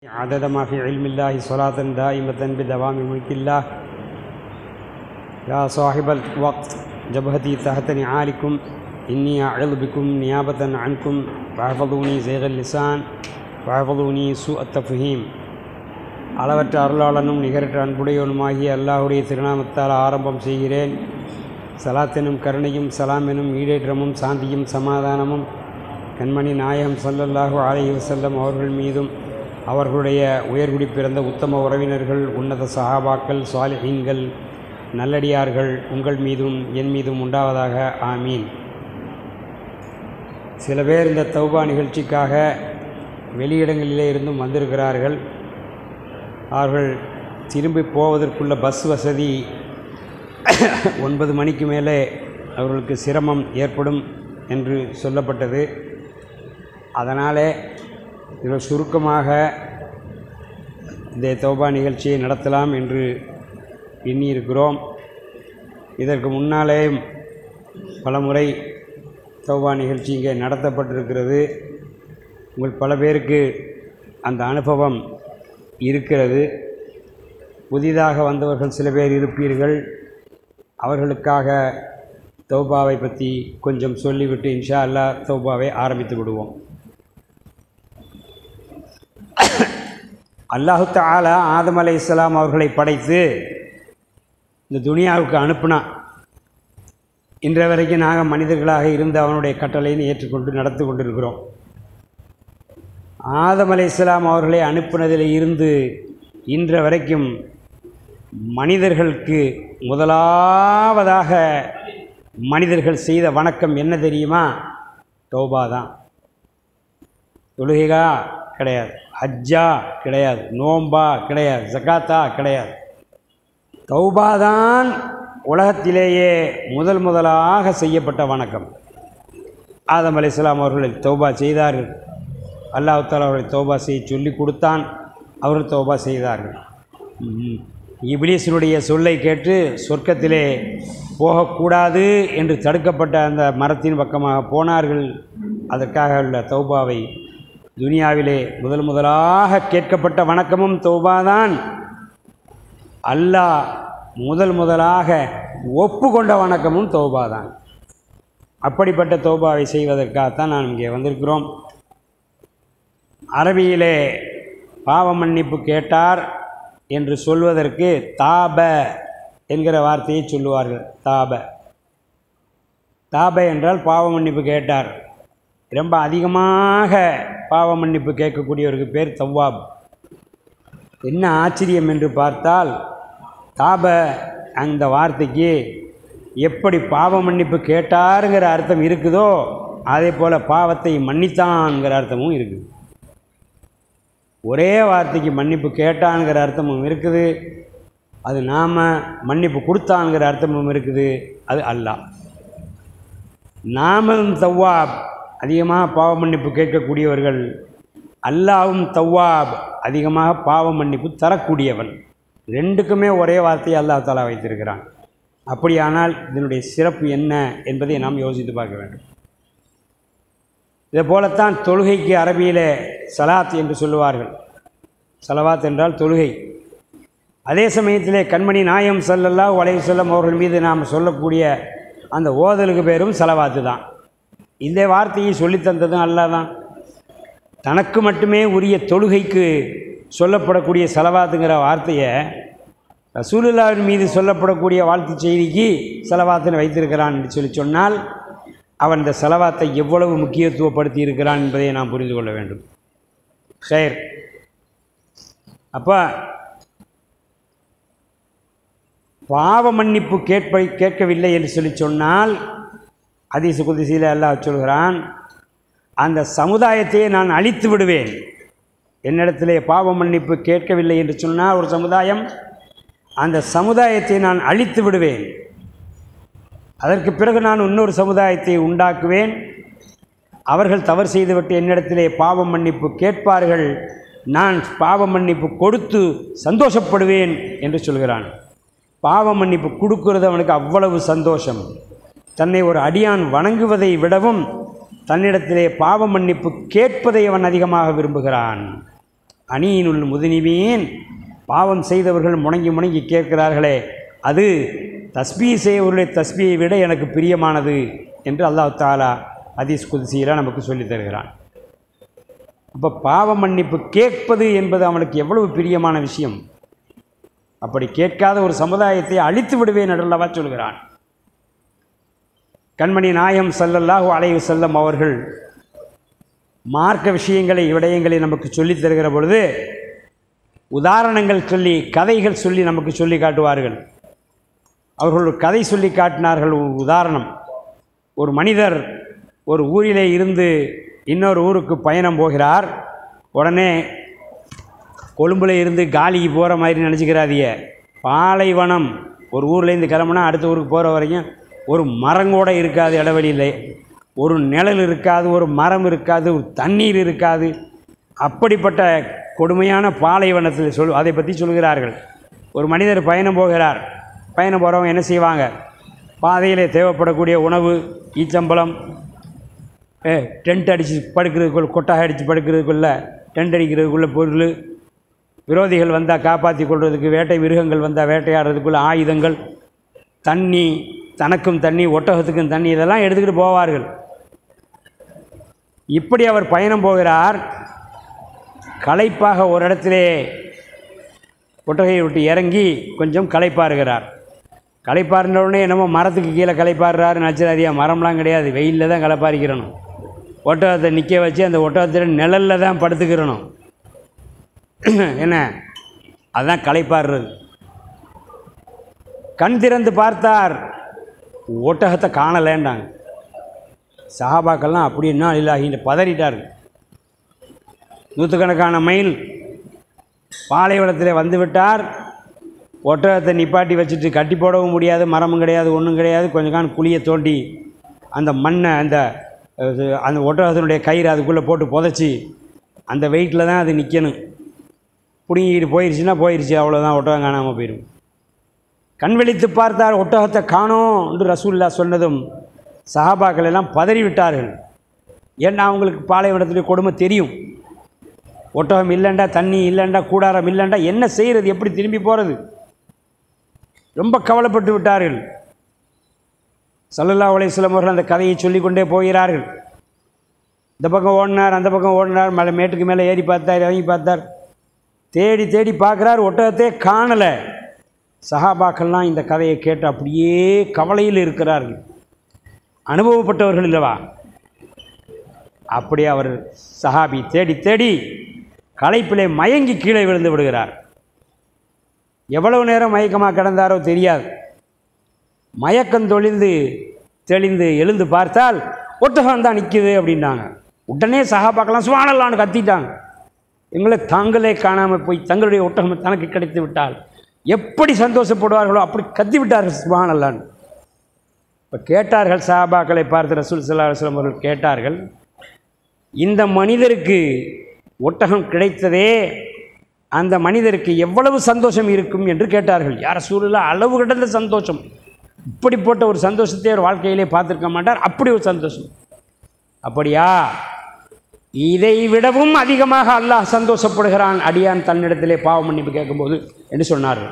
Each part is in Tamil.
عدد ما في علم الله صلاة دائمة بدوام ملك الله يا صاحب الوقت جبهتي تحت نعالكم إني أعظ بكم نيابة عنكم فاحفظوني زيغ اللسان فاحفظوني سوء التفهيم அளவற்ற அருளாளனும் நிகரற்ற அன்புடையவனுமாகிய அல்லாஹுடைய திருநாமத்தால் ஆரம்பம் செய்கிறேன் சலாத்தெனும் கருணையும் சலாம் எனும் ஈடேற்றமும் சாந்தியும் சமாதானமும் கண்மணி நாயகம் ஸல்லல்லாஹு அலைஹி வஸல்லம் அவர்கள் மீதும் அவர்களுடைய உயர்குடி பிறந்த உத்தம உறவினர்கள் உன்னத சஹாபாக்கள் சாலிஹீன்கள் நல்லடியார்கள் உங்கள் மீதும் என் மீதும் உண்டாவதாக ஆமீன் சில பேர் இந்த தௌபா நிகழ்ச்சிக்காக வெளியிடங்களிலே இருந்தும் வந்திருக்கிறார்கள் அவர்கள் திரும்பி போவதற்குள்ள பஸ் வசதி ஒன்பது மணிக்கு மேலே அவர்களுக்கு சிரமம் ஏற்படும் என்று சொல்லப்பட்டது அதனாலே இதில் சுருக்கமாக இந்த தௌபா நிகழ்ச்சியை நடத்தலாம் என்று எண்ணியிருக்கிறோம் இதற்கு முன்னாலே பலமுறை தௌபா நிகழ்ச்சி இங்கே நடத்தப்பட்டிருக்கிறது உங்கள் பல பேருக்கு அந்த அனுபவம் இருக்கிறது புதிதாக வந்தவர்கள் சில பேர் இருப்பீர்கள் அவர்களுக்காக தௌபாவை பற்றி கொஞ்சம் சொல்லிவிட்டு இன்ஷா அல்லா தௌபாவை ஆரம்பித்து விடுவோம் அல்லாஹு தாலா ஆதம் அலை இஸ்லாம் அவர்களை படைத்து இந்த துனியாவுக்கு அனுப்புனான் இன்ற வரைக்கும் நாங்கள் மனிதர்களாக இருந்து அவனுடைய கட்டளைன்னு ஏற்றுக்கொண்டு நடந்து கொண்டிருக்கிறோம் ஆதம் அலை இஸ்லாம் அவர்களை அனுப்பினதில் இருந்து இன்ற வரைக்கும் மனிதர்களுக்கு முதலாவதாக மனிதர்கள் செய்த வணக்கம் என்ன தெரியுமா தௌபா தான் தொழுகைகா கிடையாது ஹஜ்ஜா கிடையாது நோம்பா கிடையாது ஜக்காத்தா கிடையாது தௌபா தான் உலகத்திலேயே முதல் முதலாக செய்யப்பட்ட வணக்கம் ஆதம் அலி இஸ்லாம் அவர்கள் தௌபா செய்தார்கள் அல்லாஹ் தாலா அவர்களை தௌபா செய்ய சொல்லி கொடுத்தான் அவர்கள் தௌபா செய்தார்கள் இபிலிசனுடைய சொல்லை கேட்டு சொர்க்கத்திலே போகக்கூடாது என்று தடுக்கப்பட்ட அந்த மரத்தின் பக்கமாக போனார்கள் அதற்காக உள்ள தௌபாவை துனியாவிலே முதல் முதலாக கேட்கப்பட்ட வணக்கமும் தௌபாதான் அல்லாஹ் முதல் முதலாக ஒப்புக்கொண்ட வணக்கமும் தௌபாதான் அப்படிப்பட்ட தௌபாவை செய்வதற்காகத்தான் நான் இங்கே வந்திருக்கிறோம் அரபியிலே பாவ மன்னிப்பு கேட்டார் என்று சொல்வதற்கு தாப என்கிற வார்த்தையை சொல்லுவார்கள் தாப தாப என்றால் பாவ மன்னிப்பு கேட்டார் ரொம்ப அதிகமாக பாவ மன்னிப்பு கேட்கக்கூடியவருக்கு பேர் தவ்வாப் என்ன ஆச்சரியம் என்று பார்த்தால் தாப அந்த வார்த்தைக்கு எப்படி பாவ மன்னிப்பு கேட்டாருங்கிற அர்த்தம் இருக்குதோ அதே போல் பாவத்தை மன்னித்தான்ங்கிற அர்த்தமும் இருக்குது ஒரே வார்த்தைக்கு மன்னிப்பு கேட்டான்ங்கிற அர்த்தமும் இருக்குது அது நாம் மன்னிப்பு கொடுத்தான்ங்கிற அர்த்தமும் இருக்குது அது அல்லாஹ் நாமும் தவ்வாப் அதிகமாக பாவ மன்னிப்பு கேட்கக்கூடியவர்கள் அல்லாவும் தவ்வாப் அதிகமாக பாவ மன்னிப்பு தரக்கூடியவன் ரெண்டுக்குமே ஒரே வார்த்தையை அல்லாஹ் தாலா வைத்திருக்கிறான் அப்படியானால் இதனுடைய சிறப்பு என்ன என்பதை நாம் யோசித்து பார்க்க வேண்டும் இதே போலத்தான் தொழுகைக்கு அரபியிலே சலாத் என்று சொல்லுவார்கள் சலவாத் என்றால் தொழுகை அதே சமயத்திலே கண்மணி நாயம் சல்லல்லா வளைவு செல்லம் அவர்கள் மீது நாம் சொல்லக்கூடிய அந்த ஓதலுக்கு பேரும் செலவாத்து தான் இந்த வார்த்தையை சொல்லித்தந்ததும் அல்லா தான் தனக்கு மட்டுமே உரிய தொழுகைக்கு சொல்லப்படக்கூடிய செலவாத்துங்கிற வார்த்தையை ரசூலுல்லாவின் மீது சொல்லப்படக்கூடிய வாழ்த்து செய்திக்கு செலவாத்துன்னு வைத்திருக்கிறான் என்று சொல்லி சொன்னால் அவன் இந்த செலவாத்தை எவ்வளவு முக்கியத்துவப்படுத்தி இருக்கிறான் என்பதை நாம் புரிந்து கொள்ள வேண்டும் ஹேர் அப்போ பாவ மன்னிப்பு கேட்ப கேட்கவில்லை என்று சொல்லி சொன்னால் அதிசு குதிசையில் அல்லாஹ் சொல்கிறான் அந்த சமுதாயத்தையே நான் அழித்து விடுவேன் என்னிடத்திலே பாவ மன்னிப்பு கேட்கவில்லை என்று சொன்னால் ஒரு சமுதாயம் அந்த சமுதாயத்தை நான் அழித்து விடுவேன் அதற்கு பிறகு நான் இன்னொரு சமுதாயத்தை உண்டாக்குவேன் அவர்கள் தவறு செய்துவிட்டு என்னிடத்திலே பாவ மன்னிப்பு கேட்பார்கள் நான் பாவ மன்னிப்பு கொடுத்து சந்தோஷப்படுவேன் என்று சொல்கிறான் பாவ மன்னிப்பு கொடுக்கிறது அவனுக்கு அவ்வளவு சந்தோஷம் தன்னை ஒரு அடியான் வணங்குவதை விடவும் தன்னிடத்திலே பாவ மன்னிப்பு கேட்பதை அவன் அதிகமாக விரும்புகிறான் அணியினுள் முதுனிவீன் பாவம் செய்தவர்கள் முணங்கி முணங்கி கேட்கிறார்களே அது தஸ்பீ செய்வர்களுடைய தஸ்பியை விட எனக்கு பிரியமானது என்று அல்லாஹ் தாலா ஹதீஸ் குதிசீரா நமக்கு சொல்லித் தருகிறான் அப்போ பாவ மன்னிப்பு கேட்பது என்பது அவனுக்கு எவ்வளவு பிரியமான விஷயம் அப்படி கேட்காத ஒரு சமுதாயத்தை அழித்து விடுவேன் என்றல்லவா சொல்கிறான் கண்மணி நாயம் ஸல்லல்லாஹு அலைஹி செல்லம் அவர்கள் மார்க்க விஷயங்களை விடயங்களை நமக்கு சொல்லித் தருகிற பொழுது உதாரணங்கள் சொல்லி கதைகள் சொல்லி நமக்கு சொல்லி காட்டுவார்கள் அவர்கள் ஒரு கதை சொல்லி காட்டினார்கள் ஒரு உதாரணம் ஒரு மனிதர் ஒரு ஊரிலே இருந்து இன்னொரு ஊருக்கு பயணம் போகிறார் உடனே கொழும்புல இருந்து காலிக்கு போகிற மாதிரி நினச்சிக்கிறாதிய பாலைவனம் ஒரு ஊர்லேருந்து கிளம்புனா அடுத்த ஊருக்கு போகிற வரைக்கும் ஒரு மரம் கூட இருக்காது இடைவெளியில் ஒரு நிழல் இருக்காது ஒரு மரம் இருக்காது ஒரு தண்ணீர் இருக்காது அப்படிப்பட்ட கொடுமையான பாலைவனத்தில் சொல் அதை பற்றி சொல்கிறார்கள் ஒரு மனிதர் பயணம் போகிறார் பயணம் போகிறவங்க என்ன செய்வாங்க பாதையிலே தேவைப்படக்கூடிய உணவு ஈச்சம்பழம் ஏ டென்ட் அடித்து படுக்கிறதுக்குள்ள கொட்டாக அடித்து படுக்கிறதுக்குள்ள டென்ட் அடிக்கிறதுக்குள்ள பொருள் விரோதிகள் வந்தால் காப்பாற்றி கொள்வதற்கு வேட்டை மிருகங்கள் வந்தால் வேட்டையாடுறதுக்குள்ள ஆயுதங்கள் தண்ணி தனக்கும் தண்ணி ஒட்டகத்துக்கும் தண்ணி இதெல்லாம் எடுத்துக்கிட்டு போவார்கள் இப்படி அவர் பயணம் போகிறார் களைப்பாக ஒரு இடத்திலே ஒட்டகையை விட்டு இறங்கி கொஞ்சம் களைப்பாருகிறார் களைப்பாருன உடனே என்னமோ மரத்துக்கு கீழே களைப்பாடுறாரு நச்சராதியா மரம்லாம் கிடையாது வெயிலில் தான் களைப்பாரிக்கிறணும் ஒட்டகத்தை நிற்க வச்சு அந்த ஒட்டகத்தில் நிழலில் தான் படுத்துக்கிறணும் என்ன அதுதான் களைப்பாடுறது கண் திறந்து பார்த்தார் ஒட்டகத்தை காணலேண்டாங்க சஹாபாக்கள்லாம் அப்படி என்ன இல்லாஹின்னு பதறிட்டார் நூற்றுக்கணக்கான மைல் பாலைவனத்தில் வந்து விட்டார் ஒட்டகத்தை நிப்பாட்டி வச்சுட்டு கட்டி போடவும் முடியாது மரமும் கிடையாது ஒன்றும் கிடையாது கொஞ்ச காலம் குழியை தோண்டி அந்த மண்ணை அந்த அது, அந்த ஒட்டகத்தினுடைய கயிறு அதுக்குள்ளே போட்டு புதைச்சி அந்த வெயிட்டில் தான் அது நிற்கணும் பிடுங்கிட்டு போயிடுச்சுன்னா போயிடுச்சு அவ்வளோதான் ஒட்டகம் காணாமல் போயிடும் கண் விழித்து பார்த்தார் ஒட்டகத்தை காணோம் என்று ரசூல்லா சொன்னதும் சஹாபாக்கள் எல்லாம் பதறி விட்டார்கள் ஏன்னா அவங்களுக்கு பாலைவனத்துடைய கொடுமை தெரியும் ஒட்டகம் இல்லைண்டா தண்ணி இல்லைண்டா கூடாரம் இல்லைண்டா என்ன செய்கிறது எப்படி திரும்பி போகிறது ரொம்ப கவலைப்பட்டு விட்டார்கள் சல்லல்லா அலையம் அவர்கள் அந்த கதையை சொல்லிக்கொண்டே போகிறார்கள் இந்த பக்கம் ஓடினார் அந்த பக்கம் ஓடினார் மலை மேட்டுக்கு மேலே ஏறி பார்த்தார் இறங்கி பார்த்தார் தேடி தேடி பார்க்குறார் ஒட்டகத்தையே காணலை சஹாபாக்கள்லாம் இந்த கதையை கேட்டு அப்படியே கவலையில் இருக்கிறார்கள் அனுபவப்பட்டவர்கள் இல்லவா அப்படி அவர் சஹாபி தேடி தேடி களைப்பிலே மயங்கி கீழே விழுந்து விடுகிறார் எவ்வளவு நேரம் மயக்கமாக கிடந்தாரோ தெரியாது மயக்கம் தொழிந்து தெளிந்து எழுந்து பார்த்தால் ஒட்டகம் தான் நிற்குது அப்படின்னாங்க உடனே சகாபாக்கெல்லாம் சுவானல்லான்னு கத்திட்டாங்க எங்களை தாங்களே காணாமல் போய் தங்களுடைய ஒட்டகம் தனக்கு கிடைத்து விட்டால் எப்படி சந்தோஷப்படுவார்களோ அப்படி கத்தி விட்டார்கள் சுபானல்லான்னு இப்போ கேட்டார்கள் சஹாபாக்களை பார்த்து ரசூல் சல்லா அலுவலம் அவர்கள் கேட்டார்கள் இந்த மனிதருக்கு ஒட்டகம் கிடைத்ததே அந்த மனிதருக்கு எவ்வளவு சந்தோஷம் இருக்கும் என்று கேட்டார்கள் யார் சூழல அளவு கடந்த சந்தோஷம் இப்படிப்பட்ட ஒரு சந்தோஷத்தை அவர் வாழ்க்கையிலே பார்த்துருக்க மாட்டார் அப்படி ஒரு சந்தோஷம் அப்படியா இதை விடவும் அதிகமாக அல்லாஹ் சந்தோஷப்படுகிறான் அடியான் தன்னிடத்திலே பாவ மன்னிப்பு கேட்கும்போது என்று சொன்னார்கள்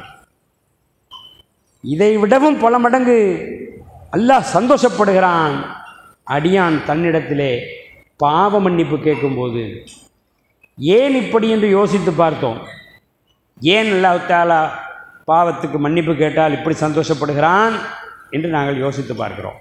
இதை விடவும் பல மடங்கு அல்லாஹ் சந்தோஷப்படுகிறான் அடியான் தன்னிடத்திலே பாவ மன்னிப்பு கேட்கும்போது ஏன் இப்படி என்று யோசித்து பார்த்தோம் ஏன் அல்லாஹ் தாலா பாவத்துக்கு மன்னிப்பு கேட்டால் இப்படி சந்தோஷப்படுகிறான் என்று நாங்கள் யோசித்து பார்க்கிறோம்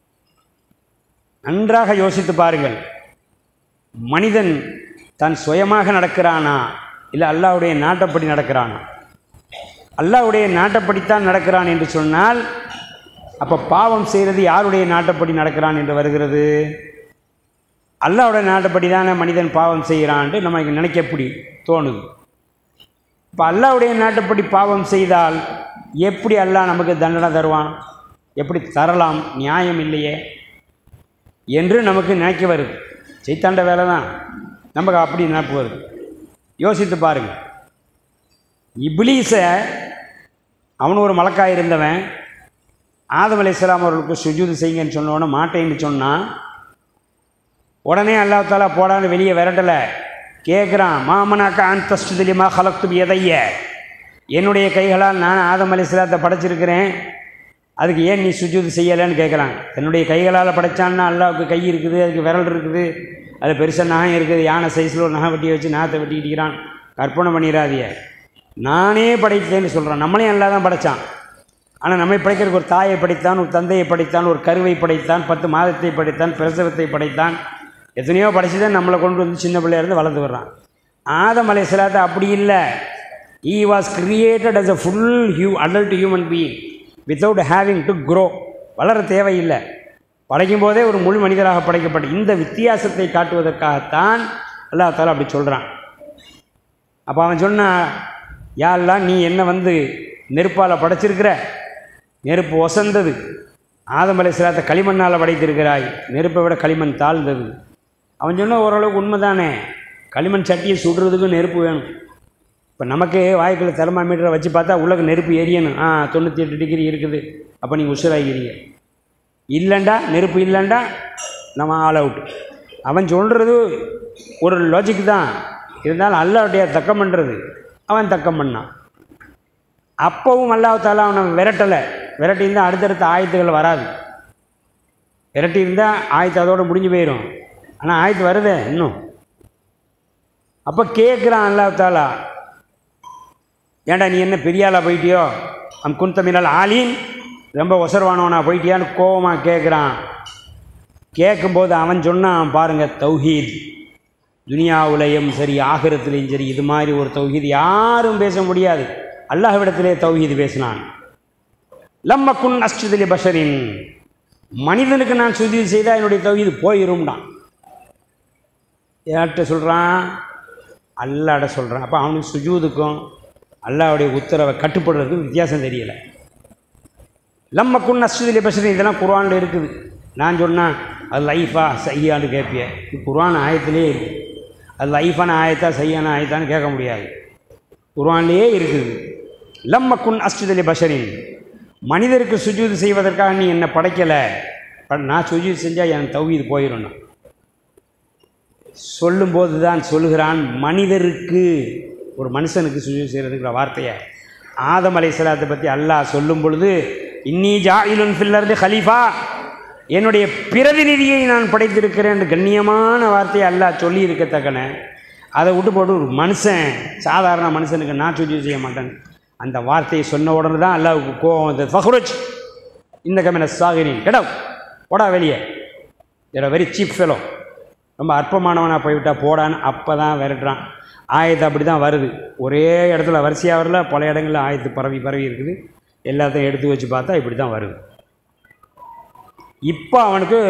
நன்றாக யோசித்து பாருங்கள் மனிதன் தான் சுயமாக நடக்கிறானா இல்லை அல்லாஹ்வுடைய நாட்டப்படி நடக்கிறானா அல்லாஹ்வுடைய நாட்டப்படித்தான் நடக்கிறான் என்று சொன்னால் அப்போ பாவம் செய்கிறது யாருடைய நாட்டப்படி நடக்கிறான் என்று வருகிறது அல்லாஹ்வுடைய நாட்டப்படி தானே மனிதன் பாவம் செய்கிறான்ட்டு நமக்கு நினைக்க எப்படி தோணுது இப்போ அல்லாஹ்வுடைய நாட்டுப்படி பாவம் செய்தால் எப்படி அல்லாஹ் நமக்கு தண்டனை தருவான் எப்படி தரலாம் நியாயம் இல்லையே என்று நமக்கு நினைக்க வருது சைத்தாண்ட வேலை தான் நமக்கு அப்படி நினைப்பு வருது யோசித்து பாருங்க இப்லீஸை அவன் ஒரு மலக்காய் இருந்தவன் ஆதம் அலையாம் அவர்களுக்கு சுஜூது செய்யுங்கன்னு சொன்னோன்னே மாட்டேன்னு சொன்னான் உடனே அல்லாஹ் தாலா போடான்னு வெளியே விரட்டலை கேட்குறான் மாமனாக்கா அந்தஸ்துலிமா கலக்து எதைய என்னுடைய கைகளால் நான் ஆதம் அலிஸ்லாத்தை படைச்சிருக்கிறேன் அதுக்கு ஏன் நீ சுஜூது செய்யலைன்னு கேட்குறான் தன்னுடைய கைகளால் படைச்சான்னா அல்லாவுக்கு கை இருக்குது அதுக்கு விரல் இருக்குது அது பெருசாக நகம் இருக்குது யானை சைஸில் ஒரு நகை வெட்டியை வச்சு நாத்தை வெட்டிக்கிட்டிக்கிறான் கற்பனை பண்ணிடாதிய நானே படைத்தேன்னு சொல்கிறான் நம்மளையும் அல்லா தான் படைத்தான் ஆனால் நம்மை படைக்கிறதுக்கு ஒரு தாயை படைத்தான் ஒரு தந்தையை படைத்தான் ஒரு கருவை படைத்தான் பத்து மாதத்தை படைத்தான் பிரசவத்தை படைத்தான் எத்தனையோ படைச்சு தான் நம்மளை கொண்டு வந்து சின்ன பிள்ளையா இருந்து வளர்ந்து வர்றான் ஆதம் அலையாத்த அப்படி இல்லை he was created as a full hue adult human being without having to grow வளர தேவையில்லை படைக்கும் போதே ஒரு முழு மனிதராக படைக்கப்பட்ட இந்த வித்தியாசத்தை காட்டுவதற்காகத்தான் அல்லாஹ் தாலா அப்படி சொல்கிறான் அப்போ அவன் சொன்னான் யாரெல்லாம் நீ என்ன வந்து நெருப்பால் படைச்சிருக்கிற நெருப்பு ஒசந்தது ஆதமலை சிலாத்த களிமண்ணால் படைத்திருக்கிறாய் நெருப்பை விட களிமண் தாழ்ந்தது அவன் சொன்ன ஓரளவுக்கு உண்மைதானே களிமண் சட்டியை சுடுறதுக்கு நெருப்பு வேணும் இப்போ நமக்கு வாய்க்குள்ள தெர்மாமீட்டரை வச்சு பார்த்தா உள்ளக்கு நெருப்பு எரியணும் ஆ தொண்ணூற்றி எட்டு டிகிரி இருக்குது அப்போ நீங்கள் உசுராகிறீங்க இல்லைண்டா நெருப்பு இல்லைண்டா நம்ம ஆல் அவுட் அவன் சொல்கிறது ஒரு லாஜிக் தான் இருந்தாலும் அல்லாவுடைய தக்கம் பண்ணுறது அவன் தக்கம் பண்ணான் அப்பவும் அல்லாஹால அவனை விரட்டலை விரட்டி இருந்தால் அடுத்தடுத்த ஆயத்துகள் வராது விரட்டி இருந்தால் ஆயத்து அதோட முடிஞ்சு போயிடும் ஆனால் ஆயத்து வருதே இன்னும் அப்போ கேட்குறான் அல்லாஹாலா ஏன்டா நீ என்ன பெரியாளா போயிட்டியோ அம் குந்தமினால் ஆலீன் ரொம்ப ஒசர்வானவனா போயிட்டியான்னு கோவமாக கேட்குறான் கேட்கும்போது அவன் சொன்னான் பாருங்க தௌஹீத் துனியாவுலையும் சரி ஆகிரத்துலேயும் சரி இது மாதிரி ஒரு தௌஹீத் யாரும் பேச முடியாது அல்லாஹ்விடத்திலே தௌஹீது பேசினான் லம்ம குன் அஸ்துதலி பஷரின் மனிதனுக்கு நான் சுதி செய்தால் என்னுடைய தௌஹீது போயிரும்டான் யார்கிட்ட சொல்கிறான் அல்லாட சொல்கிறான் அப்போ அவனுக்கு சுஜூதுக்கும் அல்லாவுடைய உத்தரவை கட்டுப்படுறதுக்கும் வித்தியாசம் தெரியலை லம்ம குன் அஸ்துதலி பஷரின் இதெல்லாம் குர்ஆனில் இருக்குது நான் சொன்னேன் அது லைஃபா சையான்னு கேட்பிய இது குர்ஆன் ஆயத்திலே இருக்குது அது லைஃபான ஆயத்தா சையான ஆயத்தான்னு கேட்க முடியாது குர்ஆன்லேயே இருக்குது லம்ம குன் அஸ்துதலி பஷரின் மனிதருக்கு சுஜூது செய்வதற்காக நீ என்னை படைக்கலை பட் நான் சுஜூது செஞ்சால் என் தௌஹீது போயிடும் சொல்லும்போது தான் சொல்லுகிறான் மனிதருக்கு ஒரு மனுஷனுக்கு சுஜூது செய்கிறதுங்கிற வார்த்தையை ஆதம் அலைஹிஸ்ஸலாத்தை பற்றி அல்லாஹ் சொல்லும் பொழுது இன்னி ஜாயிலுன் ஃபில்லர்து ஹலீஃபா என்னுடைய பிரதிநிதியை நான் படைத்திருக்கிறேன் என்று கண்ணியமான வார்த்தையை அல்லாஹ் சொல்லி இருக்கத்தக்கன அதை விட்டு போட்டு ஒரு மனுஷன் சாதாரண மனுஷனுக்கு நான் சுஜூது செய்ய மாட்டேன் அந்த வார்த்தையை சொன்ன உடனே தான் அல்லாவுக்கு கோவம் வந்தது ஃபஹ்ருஜ் இந்த கமின சாகிரின் கிடம் போடா வெளியே இதில் வெரி சீப் ஃபெலோ ரொம்ப அற்பமானவனாக போய்விட்டா போடான்னு அப்போ தான் விரட்டுறான் ஆயத்து அப்படி தான் வருது ஒரே இடத்துல வரிசையாக வரல பல இடங்களில் ஆயத்து பரவி பரவி இருக்குது எல்லாத்தையும் எடுத்து வச்சு பார்த்தா இப்படி தான் வருது இப்போ அவனுக்கு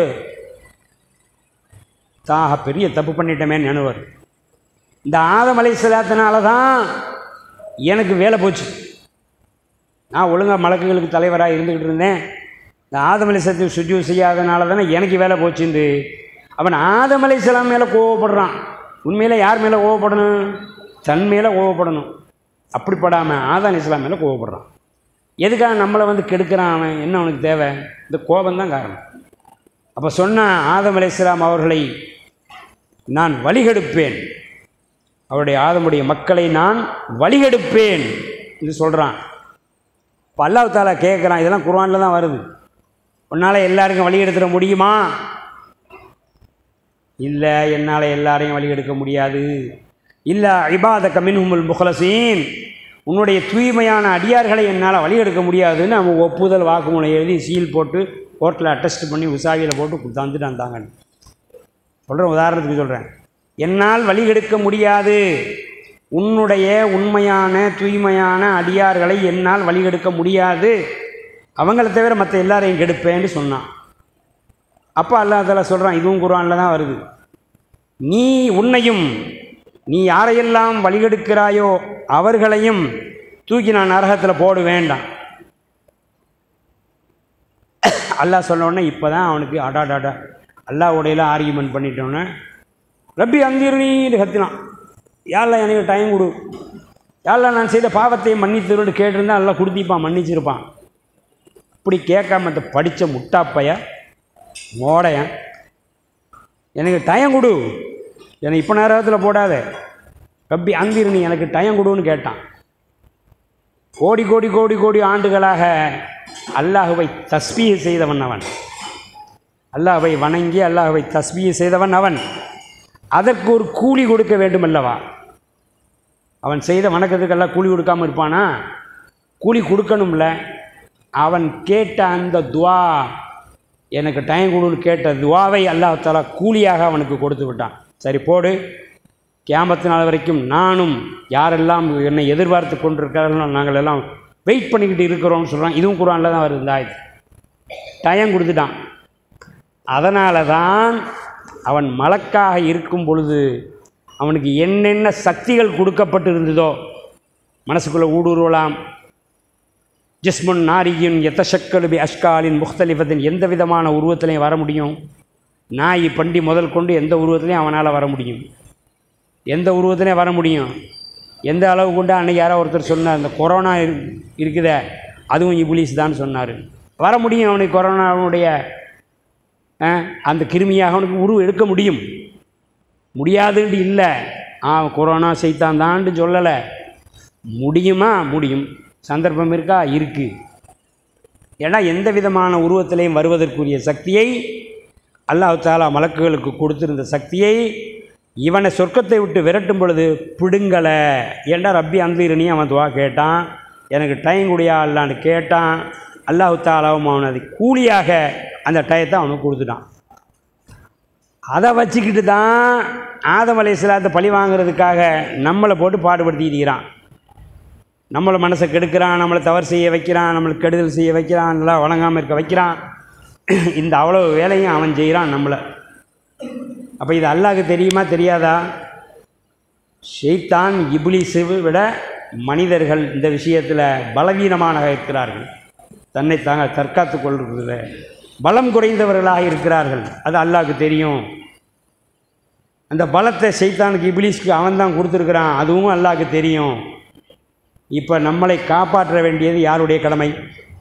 தாக பெரிய தப்பு பண்ணிட்டோமே நினைவார் இந்த ஆதமலை சிலாத்தினால தான் எனக்கு வேலை போச்சு நான் ஒழுங்காக மலக்குகளுக்கு தலைவராக இருந்துக்கிட்டு இருந்தேன் இந்த ஆதமலை சத்து சுஜு செய்யாதனால தானே எனக்கு வேலை போச்சுண்டு அவன் ஆதமலை சிலாம் மேலே கோவப்படுறான் உண்மையில் யார் மேலே கோவப்படணும் தன் மேலே கோவப்படணும் அப்படிப்படாமல் ஆதான் இஸ்லாம் மேலே கோவப்படுறான் எதுக்காக நம்மளை வந்து கெடுக்கிறான் அவன் என்ன அவனுக்கு தேவை இந்த கோபம்தான் காரணம் அப்போ சொன்ன ஆதம் அலைஹிஸ்ஸலாம் அவர்களை நான் வழிகெடுப்பேன் அவருடைய ஆதமுடைய மக்களை நான் வழிகெடுப்பேன் என்று சொல்கிறான் இப்போ அல்லாஹ் தாலா கேட்குறான் இதெல்லாம் குர்ஆனில் தான் வருது உன்னால் எல்லாருக்கும் வழி எடுத்துட முடியுமா இல்லை என்னால் எல்லாரையும் வழி எடுக்க முடியாது இல்லை இபாத கமின்ஹுமுல் முஹலசீன் உன்னுடைய தூய்மையான அடியார்களை என்னால் வழி எடுக்க முடியாதுன்னு அவன் ஒப்புதல் வாக்குமூலம் எழுதி சீல் போட்டு கோர்ட்டில் அட்டஸ்ட் பண்ணி உசாவியில் போட்டு தந்துட்டு வந்தாங்க சொல்கிறேன் உதாரணத்துக்கு சொல்கிறேன் என்னால் வழி எடுக்க முடியாது உன்னுடைய உண்மையான தூய்மையான அடியார்களை என்னால் வழி எடுக்க முடியாது அவங்கள தவிர மற்ற எல்லாரையும் கெடுப்பேன்னு சொன்னான் அப்போ அல்லாஹ் தாலா சொல்கிறான் இதுவும் குர்ஆனில் தான் வருது நீ உன்னையும் நீ யாரையெல்லாம் வழிகெடுக்கிறாயோ அவர்களையும் தூக்கி நான் நரகத்தில் போட வேண்டாம் அல்லாஹ் சொன்ன உடனே இப்போ தான் அவனுக்கு அடாடாடா அல்லாஹ் உடையெல்லாம் ஆர்கியூமெண்ட் பண்ணிட்டோன்னே ரப்பி அங்கீர்னு கத்தினான் யாரெல்லாம் எனக்கு டைம் கொடு யாரெல்லாம் நான் செய்த பாவத்தை மன்னித்துருன்னு கேட்டிருந்தா எல்லாம் கொடுத்திப்பான் மன்னிச்சிருப்பான் இப்படி கேட்காம இந்த படித்த முட்டாப்பைய மோடையன் எனக்கு டைம் கொடு என்னை இப்போ நேரத்தில் போடாத ரப்பி அந்திரு நீ எனக்கு டயம் கொடுன்னு கேட்டான் கோடி கோடி கோடி கோடி ஆண்டுகளாக அல்லாஹுவை தஸ்பீக செய்தவன் அவன் அல்லாஹ்வை வணங்கி அல்லாஹ்வை தஸ்பீக செய்தவன் அவன் அதற்கு ஒரு கூலி கொடுக்க வேண்டும் அல்லவா அவன் செய்த வணக்கத்துக்கெல்லாம் கூலி கொடுக்காம இருப்பானா கூலி கொடுக்கணும்ல அவன் கேட்ட அந்த துவா எனக்கு டைம் கொடுன்னு கேட்ட துவாவை அல்லாஹாலா கூலியாக அவனுக்கு கொடுத்து விட்டான் சரி போடு கியாமத்து நாள் வரைக்கும் நானும் யாரெல்லாம் என்னை எதிர்பார்த்து கொண்டிருக்கிறார்களோ நாங்கள் எல்லாம் வெயிட் பண்ணிக்கிட்டு இருக்கிறோம்னு சொல்கிறான் இதுவும் குரானில் தான் வருது இந்த ஆயத்து டைம் கொடுத்துட்டான் அதனால தான் அவன் மலக்காக இருக்கும் பொழுது அவனுக்கு என்னென்ன சக்திகள் கொடுக்கப்பட்டு இருந்ததோ மனசுக்குள்ளே ஊடுருவலாம் ஜிஸ்முன் நாரியின் எத்தசக்கலுபி அஷ்காலின் முக்தலிஃபத்தின் எந்த விதமான உருவத்திலையும் வர முடியும் நாய் பண்டி முதல் கொண்டு எந்த உருவத்திலையும் அவனால் வர முடியும் எந்த உருவத்திலையும் வர முடியும் எந்த அளவு கொண்டு அன்னைக்கு யாரோ ஒருத்தர் சொன்னார் அந்த கொரோனா இரு- இருக்குதே அதுவும் இபுலிஸ் தான் சொன்னார் வர முடியும் அவனுக்கு கொரோனாவுடைய அஹ், அந்த கிருமியாக அவனுக்கு உருவம் எடுக்க முடியும் முடியாதுன்ட்டு இல்லை ஆ கொரோனா செய்தான் தான்ட்டு சொல்லலை முடியுமா முடியும் சந்தர்ப்பம் இருக்கா இருக்குது ஏன்னா எந்த விதமான உருவத்திலையும் வருவதற்குரிய சக்தியை அல்லாஹ் தாலா மலக்குகளுக்கு கொடுத்திருந்த சக்தியை இவனை சொர்க்கத்தை விட்டு விரட்டும் பொழுது பிடுங்கலை ஏண்டா ரப்பி அந்திரணி அவன் துவா கேட்டான் எனக்கு டைம் குடியா இல்லான்னு கேட்டான் அல்லாஹ் தாலாவும் அவன் அது கூலியாக அந்த டயத்தை அவனுக்கு கொடுத்துட்டான் அதை வச்சுக்கிட்டு தான் ஆதம் அலையாத்தை பழி வாங்குறதுக்காக நம்மளை போட்டு பாடுபடுத்திட்டு இருக்கிறான் நம்மளை மனசை கெடுக்கிறான் நம்மளை தவறு செய்ய வைக்கிறான் நம்மளுக்கு கெடுதல் செய்ய வைக்கிறான் நல்லா வணங்காமல் இருக்க வைக்கிறான் இந்த அவ்வளோ வேலையும் அவன் செய்கிறான் நம்மளை அப்போ இது அல்லாஹ்க்கு தெரியுமா தெரியாதா ஷெய்தான் இப்லீஸை விட மனிதர்கள் இந்த விஷயத்தில் பலவீனமானதாக இருக்கிறார்கள் தன்னை தாங்க தற்காத்து கொள்றதுல பலம் குறைந்தவர்களாக இருக்கிறார்கள் அது அல்லாஹ்க்கு தெரியும் அந்த பலத்தை சைத்தானுக்கு இப்லீஸ்க்கு அவன் தான் கொடுத்துருக்குறான் அதுவும் அல்லாஹ்க்கு தெரியும் இப்போ நம்மளை காப்பாற்ற வேண்டியது யாருடைய கடமை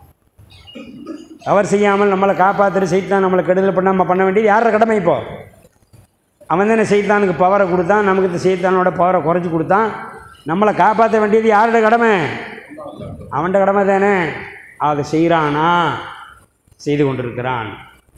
தவறு செய்யாமல் நம்மளை காப்பாற்றுற சைத்தான் நம்மளை கெடுதல் பண்ணாமல் பண்ண வேண்டியது யாரோட கடமை இப்போ அவன் தானே சைத்தானுக்கு பவரை கொடுத்தான் நமக்கு இந்த சைத்தானோட பவரை குறைச்சி கொடுத்தான் நம்மளை காப்பாற்ற வேண்டியது யாரோட கடமை அவன்ட கடமை தானே அதை செய்கிறானா செய்து கொண்டிருக்கிறான்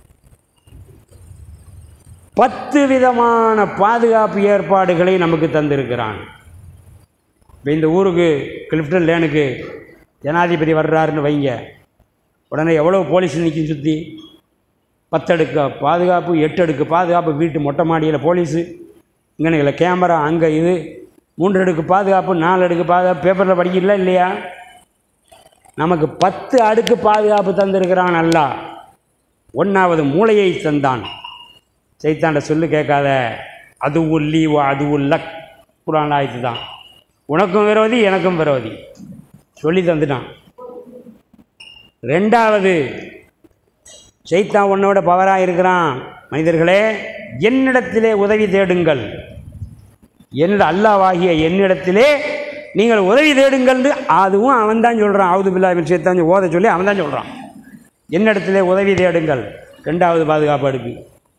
பத்து விதமான பாதுகாப்பு ஏற்பாடுகளை நமக்கு தந்திருக்கிறான் இப்போ இந்த ஊருக்கு கிளிஃப்டன் லேனுக்கு ஜனாதிபதி வர்றாருன்னு வைங்க உடனே எவ்வளோ போலீஸ் நிற்கும் சுற்றி பத்தடுக்கு பாதுகாப்பு எட்டு அடுக்கு பாதுகாப்பு வீட்டு மொட்டை மாடியில் போலீஸு இங்கே கேமரா அங்கே இது மூன்று அடுக்கு பாதுகாப்பு நாலு அடுக்கு பாதுகாப்பு பேப்பரில் படிக்கல இல்லையா நமக்கு பத்து அடுக்கு பாதுகாப்பு தந்திருக்கிறான் அல்லா ஒன்றாவது மூளையை தந்தான் சைத்தாண்ட சொல்லு கேட்காத அது உள்ளி அது லக் குரான் ஆயத்து தான் உனக்கும் விரோதி எனக்கும் விரோதி சொல்லி தந்துட்டான் ரெண்டாவது சைத்தான் உன்னோட பவராக இருக்கிறான் மனிதர்களே என்னிடத்திலே உதவி தேடுங்கள் என்னிட அல்லாவாகிய என்னிடத்திலே நீங்கள் உதவி தேடுங்கள்னு அதுவும் அவன் தான் சொல்கிறான் ஆவுது பில்லாவின் சேர்த்தான் ஓத சொல்லி அவன் தான் சொல்கிறான் என்னிடத்திலே உதவி தேடுங்கள் ரெண்டாவது பாதுகாப்பு அடுக்கு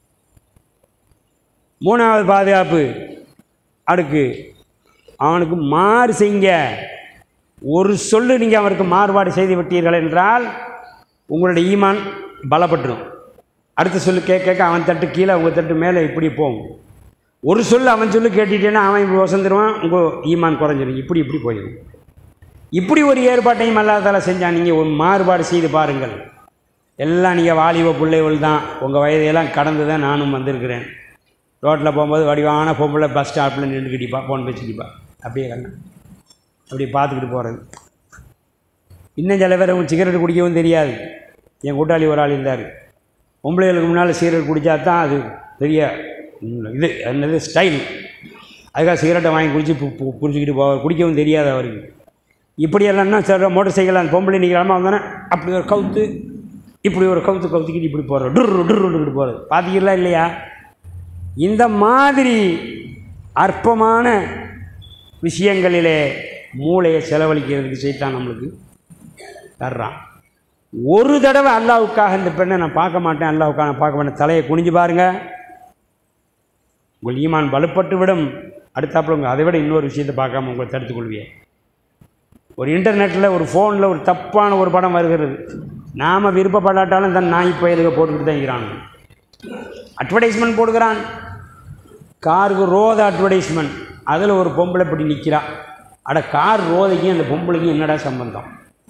மூணாவது பாதுகாப்பு அடுக்கு அவனுக்கு மாறு செய்யுங்க ஒரு சொல்லு நீங்கள் அவருக்கு மாறுபாடு செய்து விட்டீர்கள் என்றால் உங்களுடைய ஈமான் பலப்பட்டுரும் அடுத்த சொல்லு கேட்க கேட்க அவன் தட்டு கீழே உங்கள் தட்டு மேலே இப்படி போகும் ஒரு சொல்லு அவன் சொல்லு கேட்டுட்டேன்னா அவன் இப்படி வசந்துருவான் உங்கள் ஈமான் குறைஞ்சிரும் இப்படி இப்படி போயிடும் இப்படி ஒரு ஏற்பாட்டையும் அல்லாதால செஞ்சான் நீங்கள் ஒரு மாறுபாடு செய்து பாருங்கள் எல்லாம் நீங்கள் வாலிப பிள்ளைகள் தான் உங்கள் வயதையெல்லாம் கடந்து தான் நானும் வந்திருக்கிறேன் ரோட்டில் போகும்போது வடிவான பொம்பளை பஸ் ஸ்டாப்பில் நின்றுக்கிட்டிப்பா ஃபோன் பேசிக்கிப்பா அப்படியே கண்ணா அப்படி பார்த்துக்கிட்டு போகிறது இன்னும் சில பேர் சிகரெட் குடிக்கவும் தெரியாது என் கூட்டாளி ஒரு ஆள் இருந்தார் பொம்பளைகளுக்கு முன்னால் சிகரெட் குடித்தா தான் அது பெரிய ம், இது என்னது ஸ்டைல் அதுக்காக சிகரெட்டை வாங்கி குடிச்சு பு- பு- குடிச்சிக்கிட்டு போக குடிக்கவும் தெரியாது அவருக்கு இப்படியெல்லாம்னா சில மோட்டர் சைக்கிள் அந்த பொம்பளை நிற்கிறாம வந்தோன்னே அப்படி ஒரு கவுத்து இப்படி ஒரு கவுத்து கவுத்துக்கிட்டு இப்படி போகிறது டுர்ரு டுர்ருன்னு போகிறது பார்த்தீங்களா இல்லையா இந்த மாதிரி அற்பமான விஷயங்களிலே மூளையை செலவழிக்கிறதுக்கு செய்தான் நம்மளுக்கு தர்றான் ஒரு தடவை அல்லாவுக்காக இந்த பெண்ணை நான் பார்க்க மாட்டேன் அல்லாவுக்காக நான் பார்க்க மாட்டேன் தலையை குனிஞ்சு பாருங்க உங்கள் ஈமான் வலுப்பட்டு விடும் அடுத்தாப்புல உங்கள் அதை விட இன்னொரு விஷயத்தை பார்க்காம உங்களை தடுத்துக் கொள்வீங்க ஒரு இன்டர்நெட்டில் ஒரு ஃபோனில் ஒரு தப்பான ஒரு படம் வருகிறது நாம் விருப்பப்படாட்டாலும் தன் நாய் பயலுக போட்டுக்கிட்டு தான் இருக்கிறான் அட்வர்டைஸ்மெண்ட் போடுகிறான் காருக்கு ரோத அட்வர்டைஸ்மெண்ட் அதில் ஒரு பொம்பளை இப்படி நிற்கிறா அட கார் ரோதைக்கும் அந்த பொம்பளைக்கும் என்னடா சம்பந்தம்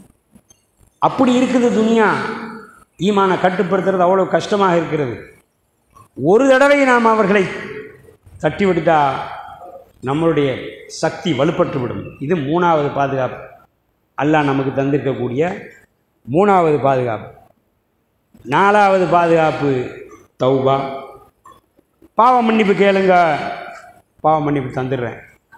அப்படி இருக்குது துனியா ஈமானை கட்டுப்படுத்துறது அவ்வளோ கஷ்டமாக இருக்கிறது ஒரு தடவை நாம் அவர்களை தட்டி விட்டுட்டா நம்மளுடைய சக்தி வலுப்பட்டு விடும் இது மூணாவது பாதுகாப்பு அல்லாஹ் நமக்கு தந்திருக்கக்கூடிய மூணாவது பாதுகாப்பு நாலாவது பாதுகாப்பு தௌபா பாவ மன்னிப்பு கேளுங்க பாவ மன்னிப்பு தந்துடுறேன்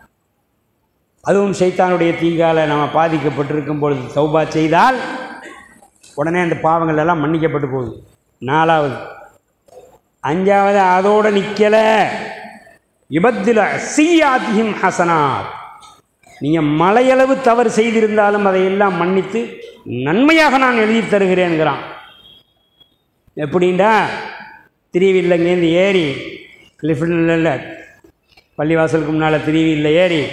அதுவும் சைத்தானுடைய தீங்கால நம்ம பாதிக்கப்பட்டிருக்கும் பொழுது தௌபா செய்தால் உடனே அந்த பாவங்கள் எல்லாம் மன்னிக்கப்பட்டு போகுது நாலாவது அஞ்சாவது அதோடு நிற்கலை இபத்தில சீயாத்தியும் ஹசனாத் நீங்கள் மலையளவு தவறு செய்திருந்தாலும் அதையெல்லாம் மன்னித்து நன்மையாக நான் எழுதி தருகிறேன்கிறான் எப்படின்டா திருவில்லைங்கேருந்து ஏறி லிஃப்டில் இல்லை பள்ளிவாசலுக்கு முன்னால் திருவியில் ஏறி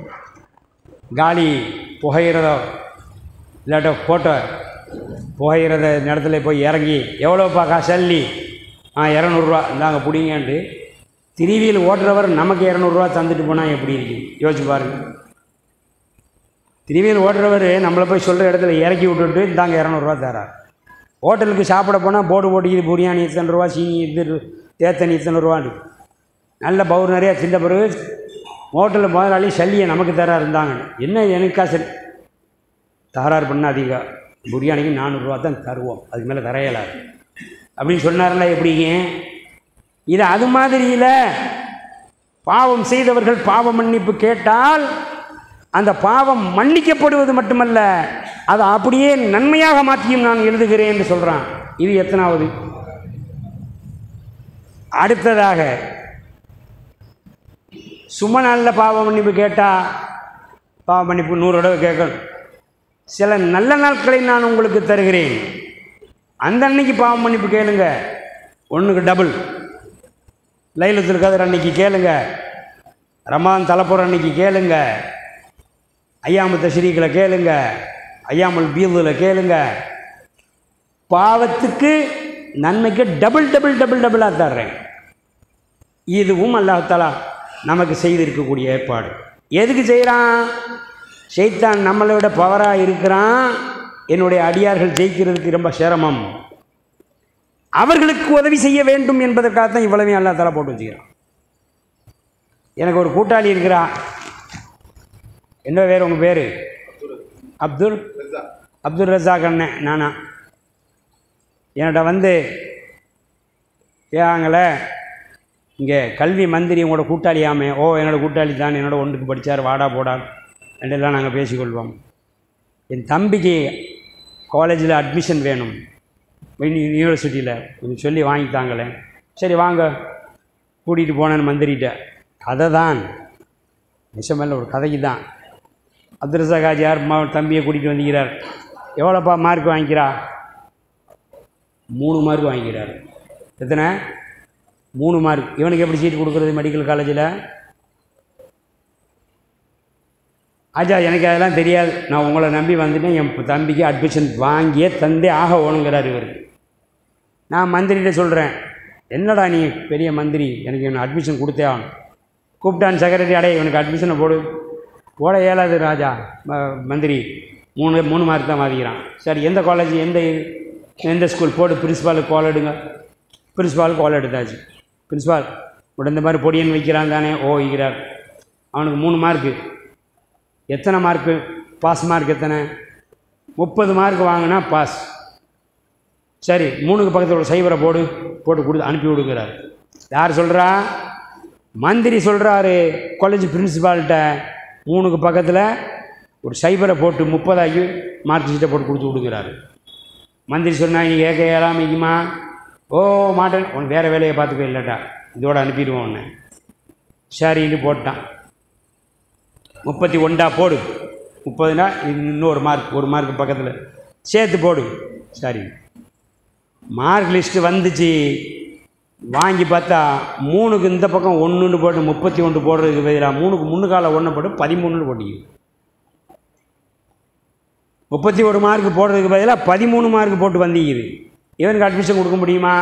காலி புகையிறதோ இல்லாட்ட ஃபோட்டோ புகையிறத இடத்துல போய் இறங்கி எவ்வளோப்பா காசு அள்ளி ஆ இரநூறுவா இந்தாங்க பிடிங்கன்ட்டு திருவியில் ஓட்டுறவர் நமக்கு இரநூறுவா தந்துட்டு போனால் எப்படி இருக்கு யோசிச்சு பாருங்க திருவியில் ஓட்டுறவர் நம்மளை போய் சொல்கிற இடத்துல இறக்கி விட்டுட்டு இந்தாங்க இரநூறுவா தரார் ஹோட்டலுக்கு சாப்பிட போனால் போர்டு போட்டிக்குது பிரியாணி இத்தனை ரூபா சீனி இது தேத்தனி இத்தனை ரூபான்னு நல்ல பவுர் நிறையா தின்ற பிறகு ஹோட்டலில் முதலாளி சல்லியை நமக்கு தரா இருந்தாங்க என்ன எனக்கா சரி தகராறு பண்ணாதீங்க பிரியாணிக்கு நானூறுரூவா தான் தருவோம் அதுக்கு மேலே தரையலாது அப்படின்னு சொன்னார்ல எப்படிங்க இது அது மாதிரி இல்லை பாவம் செய்தவர்கள் பாவ மன்னிப்பு கேட்டால் அந்த பாவம் மன்னிக்கப்படுவது மட்டுமல்ல அதை அப்படியே நன்மையாக மாற்றியும் நான் எழுதுகிறேன் என்று சொல்கிறான் இது எத்தனாவது அடுத்ததாக சும்மா நாளில் பாவ மன்னிப்பு கேட்டால் பாவ மன்னிப்பு நூறு தடவை கேட்கணும் சில நல்ல நாட்களை நான் உங்களுக்கு தருகிறேன் அந்த அன்னைக்கு பாவ மன்னிப்பு கேளுங்க ஒன்றுக்கு டபுள் லைலத்தில் கதிர் அன்னைக்கு கேளுங்க ரமான் தலைப்புற அன்னைக்கு கேளுங்க ஐயாமு தஸ்ரீக்கில் கேளுங்க ஐயாமல் பீதில் கேளுங்க பாவத்துக்கு நன்மைக்கு டபுள் டபுள் டபுள் டபுளாக தர்றேன் இதுவும் அல்லாஹாலா நமக்கு செய்திருக்கக்கூடிய ஏற்பாடு எதுக்கு செய்கிறான் ஷைத்தான் நம்மளை விட பவராக இருக்கிறான் என்னுடைய அடியார்கள் ஜெயிக்கிறதுக்கு ரொம்ப சிரமம் அவர்களுக்கு உதவி செய்ய வேண்டும் என்பதற்காக தான் இவ்வளவையும் அல்லா தலா போட்டு வச்சுக்கிறான் எனக்கு ஒரு கூட்டாளி இருக்கிறான் என்ன பேர் உங்கள் பேர் அப்துல் அப்துல் ரஜாக் அண்ணன் நானா என்னோட வந்து கேட்காங்கள இங்கே கல்வி மந்திரி உங்களோட கூட்டாளியாமே ஓ என்னோட கூட்டாளி தான் என்னோட ஒன்றுக்கு படித்தார் வாடா போடா என்றெல்லாம் நாங்கள் பேசிக்கொள்வோம் என் தம்பிக்கு காலேஜில் அட்மிஷன் வேணும் யூனிவர்சிட்டியில் கொஞ்சம் சொல்லி வாங்கித்தாங்களேன் சரி வாங்க கூட்டிகிட்டு போனேன் மந்திரிட்ட கதை தான் நிஜமல்ல ஒரு கதைக்கு தான் அப்துல் ரசாக் ஆஜியார் மா தம்பியை கூட்டிகிட்டு வந்துக்கிறார் எவ்வளோப்பா மார்க் வாங்கிக்கிறா மூணு மார்க் வாங்கிக்கிறார் எத்தனை மூணு மார்க் இவனுக்கு எப்படி சீட் கொடுக்குறது மெடிக்கல் காலேஜில் ஆஜா எனக்கு அதெல்லாம் தெரியாது நான் உங்களை நம்பி வந்துட்டேன் என் தம்பிக்கு அட்மிஷன் வாங்கியே தந்தே ஆக ஓணுங்கிறார் இவர் நான் மந்திரிகிட்ட சொல்கிறேன் என்னடா நீ பெரிய மந்திரி எனக்கு இவனை அட்மிஷன் கொடுத்தே ஆகணும் கூப்பிட்டான் செக்ரட்டரி அடைய இவனுக்கு அட்மிஷனை போடு போட இயலாது ராஜா ம- மந்திரி மூணு மூணு மார்க் தான் வாதிக்கிறான் சரி எந்த காலேஜ் எந்த எந்த ஸ்கூல் போடு பிரின்ஸ்பாலுக்கு கால் எடுங்க பிரின்ஸ்பாலுக்கு கால் எடுத்தாச்சு பிரின்ஸ்பால் உடனே இந்த மாதிரி பொடியன் வைக்கிறான் தானே ஓ வைக்கிறார் அவனுக்கு மூணு மார்க்கு எத்தனை மார்க்கு பாஸ் மார்க் எத்தனை முப்பது மார்க் வாங்கினா பாஸ் சரி மூணுக்கு பக்கத்தில் ஒரு சைவரை போடு போட்டு கொடுத்து அனுப்பி விடுங்கிறார் யார் சொல்கிறா மந்திரி சொல்கிறாரு காலேஜ் பிரின்சிபால்கிட்ட மூணுக்கு பக்கத்தில் ஒரு சைபரை போட்டு முப்பதாக்கி மார்க் ஷீட்டை போட்டு கொடுத்து விடுங்கிறாரு மந்திரி சொன்னா நீ கேட்க ஏழாமைக்குமா ஓ மாட்டேன் உனக்கு வேறு வேலையை பார்த்துக்கோ இல்லட்டா இதோட அனுப்பிடுவோம் உன்னை சரின்னு போட்டான் முப்பத்தி ஒன்றா போடு முப்பதுனா இன்னொரு மார்க் ஒரு மார்க் பக்கத்தில் சேர்த்து போடு சரி மார்க் லிஸ்ட்டு வந்துச்சு வாங்கி பார்த்தா மூணுக்கு இந்த பக்கம் ஒன்றுன்னு போட்டு முப்பத்தி ஒன்று போடுறதுக்கு பதிலாக மூணுக்கு முன்னுக்கால ஒன்று போட்டு பதிமூணுன்னு போட்டிங்க முப்பத்தி ஒரு மார்க் போடுறதுக்கு பதிலாக பதிமூணு மார்க் போட்டு வந்திக்குது இவனுக்கு அட்மிஷன் கொடுக்க முடியுமா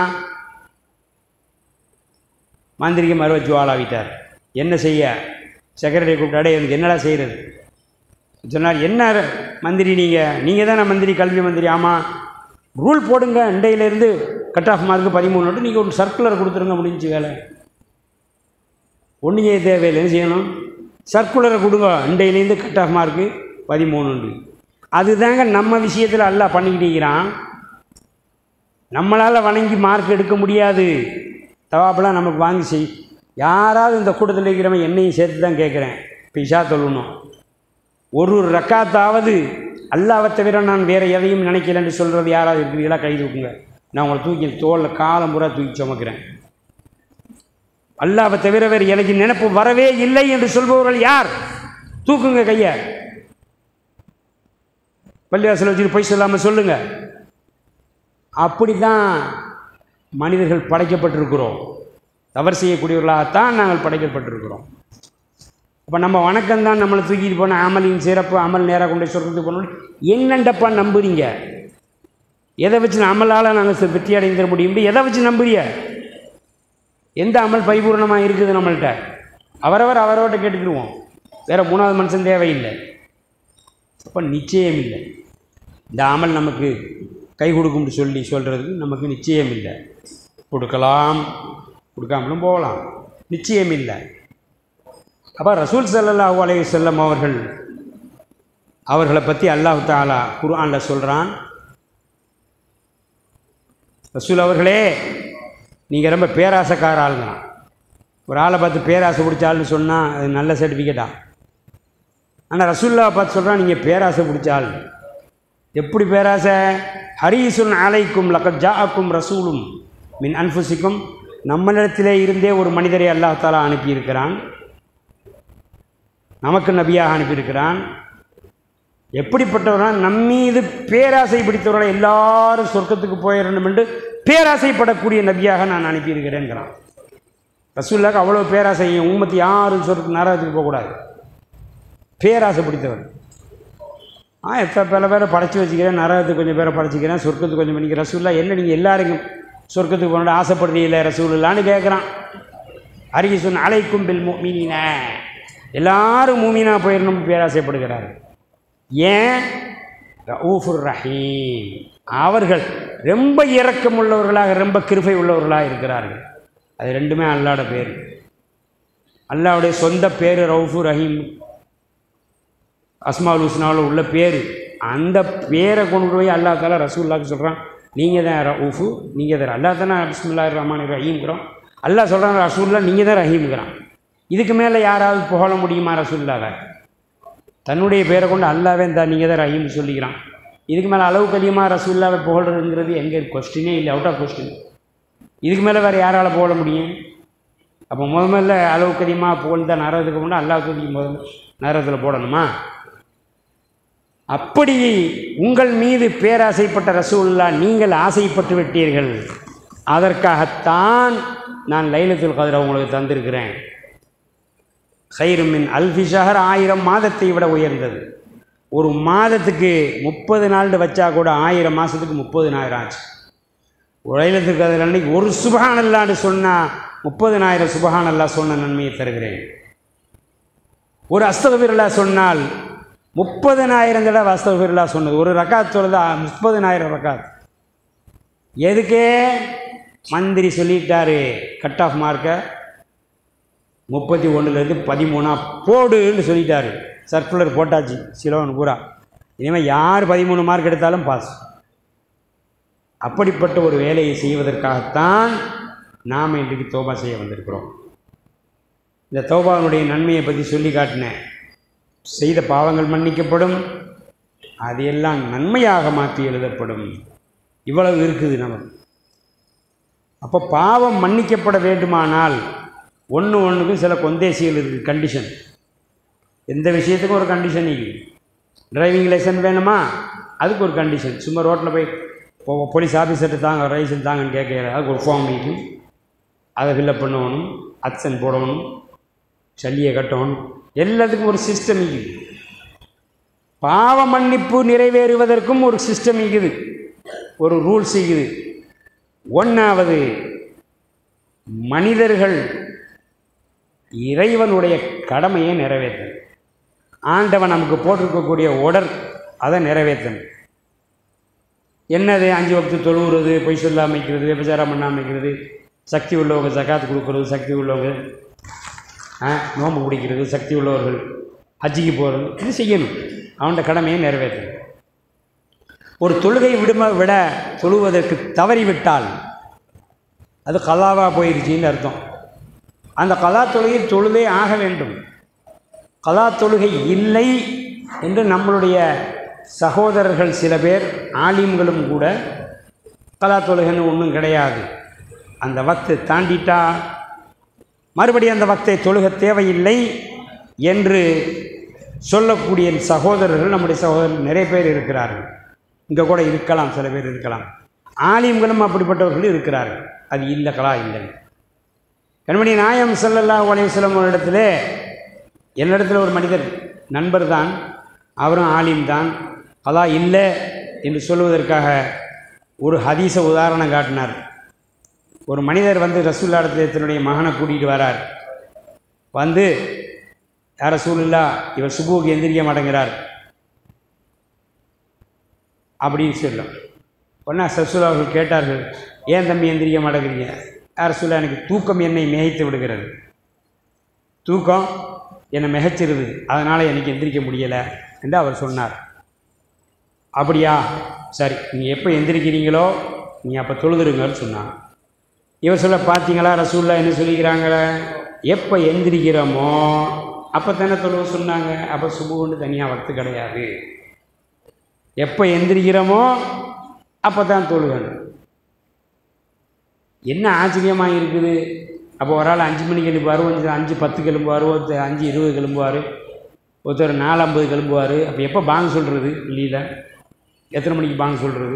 மந்திரிக்கு மறு வச்சு வாழாவிட்டார் என்ன செய்ய செக்ரட்டரி கூப்பிட்டாடே எனக்கு என்னடா செய்கிறது சொன்னார் என்ன மந்திரி நீங்கள் நீங்கள் தானே மந்திரி கல்வி மந்திரி ஆமாம் ரூல் போடுங்க இண்டையிலேருந்து கட் ஆஃப் மார்க் பதிமூணு விட்டு நீங்கள் ஒரு சர்க்குலர் கொடுத்துருங்க முடிஞ்சு வேலை ஒன்றும் செய்ய தேவையில்லை என்ன செய்யணும் சர்க்குலரை கொடுங்க இண்டையிலேருந்து கட் ஆஃப் மார்க்கு பதிமூணுண்டு அதுதாங்க நம்ம விஷயத்தில் அல்லாஹ் பண்ணிக்கிட்டு இருக்கிறான் நம்மளால் வணங்கி மார்க் எடுக்க முடியாது தவாப்பெல்லாம் நமக்கு வாங்கி செய் யாராவது இந்த கூட்டத்தில் இருக்கிறவன் என்னையும் சேர்த்து தான் கேட்குறேன் பிஷா சொல்லணும் ஒரு ரக்காத்தாவது அல்லாவை தவிர நான் வேறு எதையும் நினைக்கலன்னு சொல்கிறது யாராவது இருக்கிறீங்களா கை தூக்குங்க நான் உங்களை தூக்கி தோளில் காலம் பூரா தூக்கி சுமக்கிறேன் அல்லாவை தவிர வேறு எனக்கு நினைப்பு வரவே இல்லை என்று சொல்பவர்கள் யார் தூக்குங்க கையை பள்ளிவாசல் வச்சுட்டு போய் சொல்லாமல் சொல்லுங்கள் அப்படி தான் மனிதர்கள் படைக்கப்பட்டிருக்கிறோம் தவறு செய்யக்கூடியவர்களாகத்தான் நாங்கள் படைக்கப்பட்டிருக்கிறோம் அப்போ நம்ம வணக்கம் தான் நம்மளை தூக்கிட்டு போன அமலின் சிறப்பு அமல் நேராக கொண்டு போய் சொர்க்கத்துக்கு போனோம் என்னண்டப்பா நம்புறீங்க எதை வச்சு அமலால் நாங்கள் வெற்றி அடைந்திட முடியும் எதை வச்சு நம்புறிய எந்த அமல் பரிபூர்ணமாக இருக்குது நம்மள்கிட்ட அவரவர் அவரவர்கிட்ட கேட்டுக்கிடுவோம் வேறு மூணாவது மனுஷன் தேவையில்லை அப்போ நிச்சயம் இல்லை இந்த அமல் நமக்கு கை கொடுக்கும்னு சொல்லி சொல்கிறதுக்கு நமக்கு நிச்சயம் இல்லை கொடுக்கலாம் கொடுக்காமலும் போகலாம் நிச்சயம் இல்லை அப்போ ரசூல் ஸல்லல்லாஹு அலைஹி செல்லம் அவர்கள் அவர்களை பற்றி அல்லாஹ் தாலா குர்ஆனில் சொல்கிறான் ரசூல் அவர்களே நீங்கள் ரொம்ப பேராசைக்கார ஆளுங்களாம் ஒரு ஆளை பார்த்து பேராசை பிடிச்ச ஆள்னு சொன்னால் அது நல்ல சர்டிஃபிகேட்டா ஆனால் ரசூல்லாவை பார்த்து சொல்கிறான் நீங்கள் பேராசை பிடிச்ச ஆள் எப்படி பேராசை ஹரீசுன் அலைக்கும் லக்கத் ஜாஅக்கும் ரசூலும் மின் அன்ஃபுசிக்கும் நம்மளிடத்திலே இருந்தே ஒரு மனிதரை அல்லாஹ் தாலா அனுப்பியிருக்கிறான் நமக்கு நபியாக அனுப்பியிருக்கிறான் எப்படிப்பட்டவர்கள் நம்மீது பேராசை பிடித்தவர்களை எல்லாரும் சொர்க்கத்துக்கு போயிடணும் என்று பேராசைப்படக்கூடிய நபியாக நான் அனுப்பியிருக்கிறேங்கிறான் ரசூல்லாக்கு அவ்வளோ பேராசை உம்மத்தி யாரும் சொர்க்க நரகத்துக்கு போகக்கூடாது பேராசை பிடித்தவர் ஆ எத்தனை பல பேரை படைச்சி வச்சுக்கிறேன் நரகத்துக்கு கொஞ்சம் பேரை படைச்சிக்கிறேன் சொர்க்கத்துக்கு கொஞ்சம் பண்ணிக்கிறேன் ரசூல்லா என்ன நீங்கள் எல்லாருக்கும் சொர்க்கத்துக்கு போனோட ஆசைப்படுறீங்களே ரசூலுல்லான்னு கேட்குறான் அருகே சொன்ன அலைக்கும் பில் மீனின எல்லாரும் மூமினா போயிடணும் பேராசைப்படுகிறார் ஏன் ரவுஃபுர் ரஹீம் அவர்கள் ரொம்ப இரக்கம் உள்ளவர்களாக ரொம்ப கிருபை உள்ளவர்களாக இருக்கிறார்கள் அது ரெண்டுமே அல்லாட பேர் அல்லாவுடைய சொந்த பேர் ரவுஃபு ரஹீம் அஸ்மால் ஹுஸ்னாவில் உள்ள பேர் அந்த பேரை கொண்டு போய் அல்லா தாலா ரசூல்லாக்கு சொல்கிறான் நீங்கள் தான் ரவுஃபு நீங்கள் தான் அல்லா தானே பிஸ்மில்லா ரஹ்மான் ரஹீம்ங்கிறோம் அல்லாஹ் சொல்கிறான் ரசூல்லா நீங்கள் தான் ரஹீம்ங்கிறான் இதுக்கு மேலே யாராவது புகழ முடியுமா ரசூல்லாவை தன்னுடைய பேரை கொண்டு அல்லாவே தான் நீங்கள் தான் ரஹீம் சொல்லிக்கிறான் இதுக்கு மேலே அளவுக்கு அதிகமாக ரசூல்லாவை புகழ்றதுங்கிறது எங்கே கொஸ்டினே இல்லை அவுட் ஆஃப் கொஸ்டின் இதுக்கு மேலே வேறு யாரால் புகழ முடியும் அப்போ முத முதல்ல அளவுக்கு அதிகமாக புகழ்ந்த நரகத்துக்கு முன்னே அல்லாஹ் தூக்கி முதல்ல நரகத்தில் போடணுமா அப்படி உங்கள் மீது பேராசைப்பட்ட ரசூல்லா நீங்கள் ஆசைப்பட்டு விட்டீர்கள் அதற்காகத்தான் நான் லைலத்துல் கதிரை உங்களுக்கு தந்திருக்கிறேன் ஹைருமின் அல்ஃபி ஷஹர் ஆயிரம் மாதத்தை விட உயர்ந்தது ஒரு மாதத்துக்கு முப்பது நாள் வச்சா கூட ஆயிரம் மாதத்துக்கு முப்பதுனாயிரம் ஆச்சு லைலத்துல் கதிர் அன்னைக்கு ஒரு சுபஹானல்லான்னு சொன்னால் முப்பதுனாயிரம் சுபஹானல்லா சொன்ன நன்மையை தருகிறேன் ஒரு அஸ்தகபிரலா சொன்னால் முப்பதனாயிரம் தடவை அஸ்தகபிரலா சொன்னது ஒரு ரக்காத் சொல்லுதா முப்பதனாயிரம் ரக்காத் எதுக்கே மந்திரி சொல்லிட்டாரு கட் ஆஃப் மார்க்கை முப்பத்தி ஒன்றுலேருந்து பதிமூணா போடுன்னு சொல்லிட்டாரு சர்க்குலர் போட்டாச்சு சிலவன் பூரா இனிமேல் யார் பதிமூணு மார்க் எடுத்தாலும் பாஸ் அப்படிப்பட்ட ஒரு வேலையை செய்வதற்காகத்தான் நாம் இன்றைக்கு தோபா செய்ய வந்திருக்கிறோம் இந்த தௌபாவினுடைய நன்மையை பற்றி சொல்லி காட்டினேன் செய்த பாவங்கள் மன்னிக்கப்படும் அதையெல்லாம் நன்மையாக மாற்றி எழுதப்படும் இவ்வளவு இருக்குது நமக்கு அப்போ பாவம் மன்னிக்கப்பட வேண்டுமானால் ஒன்று ஒன்றுக்கும் சில கொந்தேசிகள் இருக்குது கண்டிஷன் எந்த விஷயத்துக்கும் ஒரு கண்டிஷன் இருக்குது டிரைவிங் லைசன்ஸ் வேணுமா அதுக்கு ஒரு கண்டிஷன் சும்மா ரோட்டில் போய் போ- போலீஸ் ஆஃபீஸர்கிட்ட தாங்க லைசன்ஸ் தாங்கன்னு கேட்கல அதுக்கு ஒரு ஃபார்ம் இருக்குது அதை ஃபில்லப் பண்ணணும் அப்சன் போடணும் சல்லியை கட்டணும் எல்லாத்துக்கும் ஒரு சிஸ்டம் இருக்குது பாவ மன்னிப்பு நிறைவேறுவதற்கும் ஒரு சிஸ்டம் இருக்குது ஒரு ரூல்ஸ் இருக்குது ஒன்றாவது மனிதர்கள் இறைவனுடைய கடமையை நிறைவேற்றணும் ஆண்டவன் நமக்கு போட்டிருக்கக்கூடிய உடர் அதை நிறைவேற்றணும் என்னது அஞ்சு வக்து தொழுவுறது பொய் சொல்லாமல் வைக்கிறது விபச்சாரம் பண்ணாமல் வைக்கிறது சக்தி உள்ளவங்க ஜகாத் கொடுக்கறது சக்தி உள்ளவங்க ஆ, நோன்பு பிடிக்கிறது சக்தி உள்ளவர்கள் ஹஜ்ஜிக்கு போகிறது இது செய்யணும் அவன்கிட்ட கடமையை நிறைவேற்றணும் ஒரு தொழுகை விடும விட தொழுவதற்கு தவறிவிட்டால் அது கலாவாக போயிருச்சின்னு அர்த்தம் அந்த கலா தொழுகை தொழுதே ஆக வேண்டும் கலா தொழுகை இல்லை என்று நம்மளுடைய சகோதரர்கள் சில பேர் ஆலிம்களும் கூட கலா தொழுகைன்னு ஒன்றும் கிடையாது அந்த வக்து தாண்டிட்டா மறுபடியும் அந்த வக்தை தொழுக தேவையில்லை என்று சொல்லக்கூடிய சகோதரர்கள் நம்முடைய சகோதரர்கள் நிறைய பேர் இருக்கிறார்கள் இங்கே கூட இருக்கலாம் சில பேர் இருக்கலாம் ஆலிம்களும் அப்படிப்பட்டவர்கள் இருக்கிறார்கள் அது இல்லை கலா இல்லை கண்மணி நாயம் ஸல்லல்லாஹு அலைஹி வஸல்லம் இடத்துல என்னிடத்தில் ஒரு மனிதர் நண்பர் தான் அவரும் ஆலிம் தான் கலா இல்லை என்று சொல்வதற்காக ஒரு ஹதீஸ உதாரணம் காட்டினார் ஒரு மனிதர் வந்து ரசூல்லா இடத்துல தன்னுடைய மகனை கூட்டிகிட்டு வரார் வந்து யார் ரசூலுல்லா இவர் சுபுவுக்கு எந்திரிக்க மாட்டேங்கிறார் அப்படின்னு சொல்லும் ஒன்றா ரசூலா அவர்கள் கேட்டார்கள் ஏன் தம்பி எந்திரிக்க மாட்டேங்கிறீங்க யார் ரசூலா எனக்கு தூக்கம் என்னை மிகைத்து விடுகிறது தூக்கம் என்னை மிகைச்சிருது அதனால் எனக்கு எந்திரிக்க முடியலை என்று அவர் சொன்னார் அப்படியா சரி நீங்கள் எப்போ எந்திரிக்கிறீங்களோ நீங்கள் அப்போ தொழுதுருங்கன்னு சொன்னாங்க இவர் சொல்ல பார்த்தீங்களா ரசூல்லா என்ன சொல்லிக்கிறாங்களே எப்போ எந்திரிக்கிறோமோ அப்போ தானே தொழுவ சொன்னாங்க அப்போ சுபுன்னு தனியாக வக்து கிடையாது எப்போ எந்திரிக்கிறோமோ அப்போ தான் தொழுகணும் என்ன ஆச்சரியமாக இருக்குது அப்போ ஒரு ஆள் அஞ்சு மணிக்கு எழுப்புவார் கொஞ்சம் அஞ்சு பத்து கிளம்புவார் ஒருத்தர் அஞ்சு இருபது கிளம்புவார் ஒருத்தர் நாலு ஐம்பது கிளம்புவார் அப்போ எப்போ பாங்க சொல்கிறது இல்லையில எத்தனை மணிக்கு பாங்க சொல்கிறது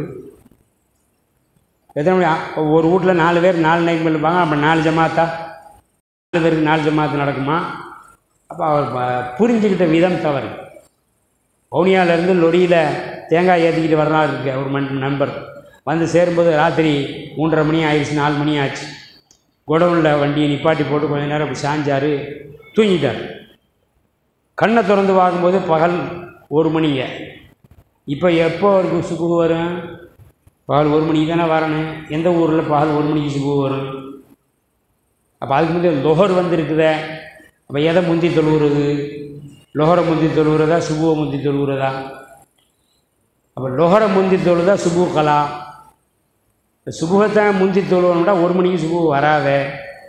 எத்தனை மணி அ- ஒரு வீட்டில் நாலு பேர் நாலு நைட் எழுப்பாங்க அப்போ நாலு ஜமாத்தா நாலு பேருக்கு நாலு ஜமாத்து நடக்குமா அப்போ அவர் ப- புரிஞ்சுக்கிட்ட விதம் தவறு வவுனியாவிலேருந்து லொரியில் தேங்காய் ஏற்றிக்கிட்டு வர்றாரு இருக்கு ஒரு மண் நண்பர் வந்து சேரும்போது ராத்திரி மூன்றரை மணி ஆயிடுச்சு நாலு மணி ஆச்சு குடவுனில் வண்டியை நிப்பாட்டி போட்டு கொஞ்ச நேரம் அப்படி சாஞ்சார் தூங்கிட்டார் கண்ணை திறந்து பார்க்கும்போது பகல் ஒரு மணிங்க இப்போ எப்போ அவருக்கு சுகு வரும் பகல் ஒரு மணிக்கு தானே வரணும் எந்த ஊரில் பகல் ஒரு மணிக்கு சுகு வரும் அப்போ அதுக்கு முந்தைய லொஹர் வந்துருக்குதே அப்போ எதை முந்தி தொழுவுறது லொஹரை முந்தி தொழுவுறதா சுபுவை முந்தி தொழுவுறதா அப்போ லொஹரை முந்தி தொழுதா சுபு கலா சுபுகத்தான் முந்தி தொழுவணும்னா ஒரு மணிக்கு சுபு வராதே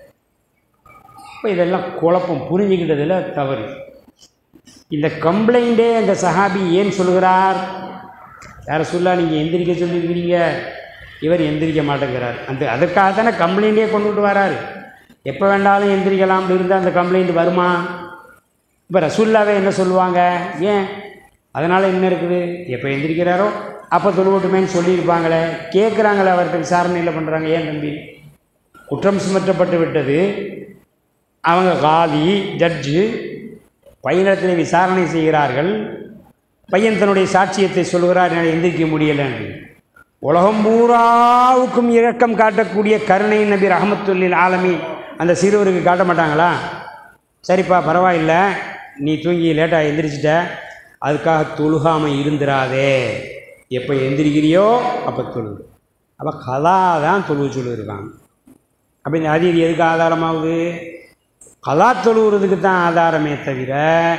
இப்போ இதெல்லாம் குழப்பம் புரிஞ்சுக்கிட்டதில் தவறு இந்த கம்ப்ளைண்ட்டே அந்த சஹாபி ஏன் சொல்கிறார் யாரை சொல்லா நீங்கள் எந்திரிக்க சொல்லியிருக்கிறீங்க இவர் எந்திரிக்க மாட்டேங்கிறார் அந்த அதுக்காக தானே கம்ப்ளைண்ட்டே கொண்டுட்டு வராரு எப்போ வேண்டாலும் எந்திரிக்கலாம்னு இருந்தால் அந்த கம்ப்ளைண்ட் வருமா இப்போ ரசூல்லாவே என்ன சொல்லுவாங்க ஏன் அதனால் என்ன இருக்குது எப்போ எந்திரிக்கிறாரோ அப்போ தொழுவட்டுமேன்னு சொல்லியிருப்பாங்களே கேட்குறாங்களே அவர்கிட்ட விசாரணையில் பண்ணுறாங்க ஏன் தம்பி குற்றம் சுமற்றப்பட்டு விட்டது அவங்க காதி ஜட்ஜு பையனிடத்தில் விசாரணை செய்கிறார்கள் பையன் தன்னுடைய சாட்சியத்தை சொல்கிறார் என்னால் எந்திரிக்க முடியலைன்னு உலகம் பூராவுக்கும் இரக்கம் காட்டக்கூடிய கருணை நபி ரஹமத்துல்லில் ஆலமி அந்த சிறுவருக்கு காட்ட மாட்டாங்களா சரிப்பா பரவாயில்ல நீ தூங்கி லேட்டாக எந்திரிச்சிட்ட அதுக்காக தொழுகாமல் இருந்துராதே எப்போ எந்திரிக்கிறியோ அப்போ தொழு அப்போ கலா தான் தொழுவு சொல்லியிருக்காங்க அப்போ இந்த ஹதீர் எதுக்கு ஆதாரமாகுது கலா தொழுவுறதுக்கு தான் ஆதாரமே தவிர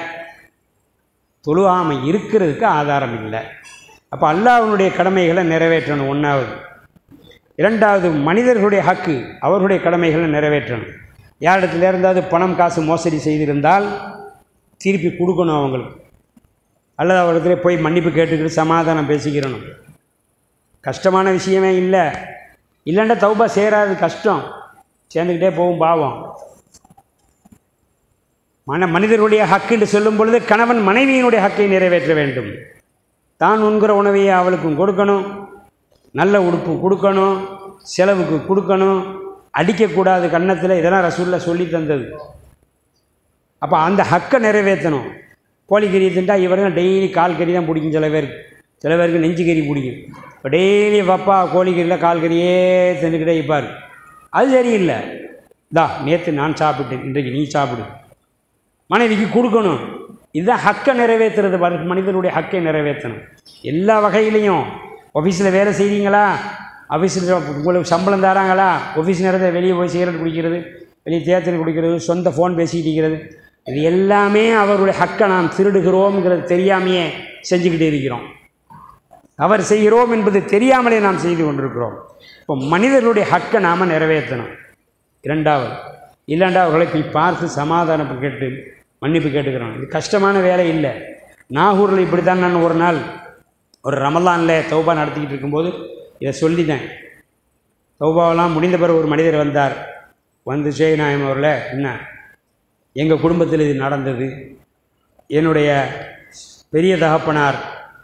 தொழுகாமல் இருக்கிறதுக்கு ஆதாரம் இல்லை அப்போ அல்லாஹ்வுடைய கடமைகளை நிறைவேற்றணும் ஒன்றாவது இரண்டாவது மனிதர்களுடைய ஹக்கு அவர்களுடைய கடமைகளை நிறைவேற்றணும் யாரிடத்துல இருந்தாவது பணம் காசு மோசடி செய்திருந்தால் திருப்பி கொடுக்கணும் அவங்களுக்கு அல்லது அவரிடத்துல போய் மன்னிப்பு கேட்டுக்கிட்டு சமாதானம் பேசிக்கிறணும் கஷ்டமான விஷயமே இல்லை இல்லைன்னா தௌபா சேராது கஷ்டம் சேர்ந்துக்கிட்டே போகும் பாவம் மன மனிதர்களுடைய ஹக்கு என்று சொல்லும் பொழுது கணவன் மனைவியினுடைய ஹக்கை நிறைவேற்ற வேண்டும் தான் உண்கிற உணவையை அவளுக்கும் கொடுக்கணும் நல்ல உடுப்பு கொடுக்கணும் செலவுக்கு கொடுக்கணும் அடிக்கக்கூடாது கன்னத்தில் இதெல்லாம் ரசூலில் சொல்லி தந்தது அப்போ அந்த ஹக்கை நிறைவேற்றணும் கோழிக்கறி தின்றா இவரும் டெய்லி கால் கறி தான் பிடிக்கும் சில பேருக்கு சில பேருக்கு நெஞ்சு கறி பிடிக்கும் இப்போ டெய்லி பப்பா கோழிக்கறியில் கால் கறியே தின்னுக்கிட்டே இருப்பார் அது சரியில்லை தா நேற்று நான் சாப்பிட்டேன் இன்றைக்கு நீ சாப்பிடு மனைவிக்கு கொடுக்கணும் இதுதான் ஹக்கை நிறைவேற்றுறது மனி- மனிதனுடைய ஹக்கை நிறைவேற்றணும் எல்லா வகையிலையும் ஆஃபீஸில் வேலை செய்கிறீங்களா ஆஃபீஸில் உங்களுக்கு சம்பளம் தராங்களா ஆஃபீஸ் நேரத்தில் வெளியே போய் சிகரெட் குடிக்கிறது வெளியே தேர்தல் குடிக்கிறது சொந்த ஃபோன் பேசிக்கிட்டு இருக்கிறது இது எல்லாமே அவருடைய ஹக்கை நாம் திருடுகிறோம்ங்கிறது தெரியாமையே செஞ்சுக்கிட்டு இருக்கிறோம் அவர் செய்கிறோம் என்பது தெரியாமலே நாம் செய்து கொண்டிருக்கிறோம் இப்போ மனிதர்களுடைய ஹக்கை நாம் நிறைவேற்றணும் இரண்டாவது இல்லைண்டா அவர்களை போய் பார்த்து சமாதானம் கேட்டு மன்னிப்பு கேட்டுக்கிறோம் இது கஷ்டமான வேலை இல்லை நாகூரில் இப்படி தான் நான் ஒரு நாள் ஒரு ரமலானில் தௌபா நடத்திக்கிட்டு இருக்கும்போது இதை சொல்லிட்டேன் தௌபாவெல்லாம் முடிந்த பிறகு ஒரு மனிதர் வந்தார் வந்து சேநாயம் அவரில் என்ன எங்கள் குடும்பத்தில் இது நடந்தது என்னுடைய பெரிய தகப்பனார்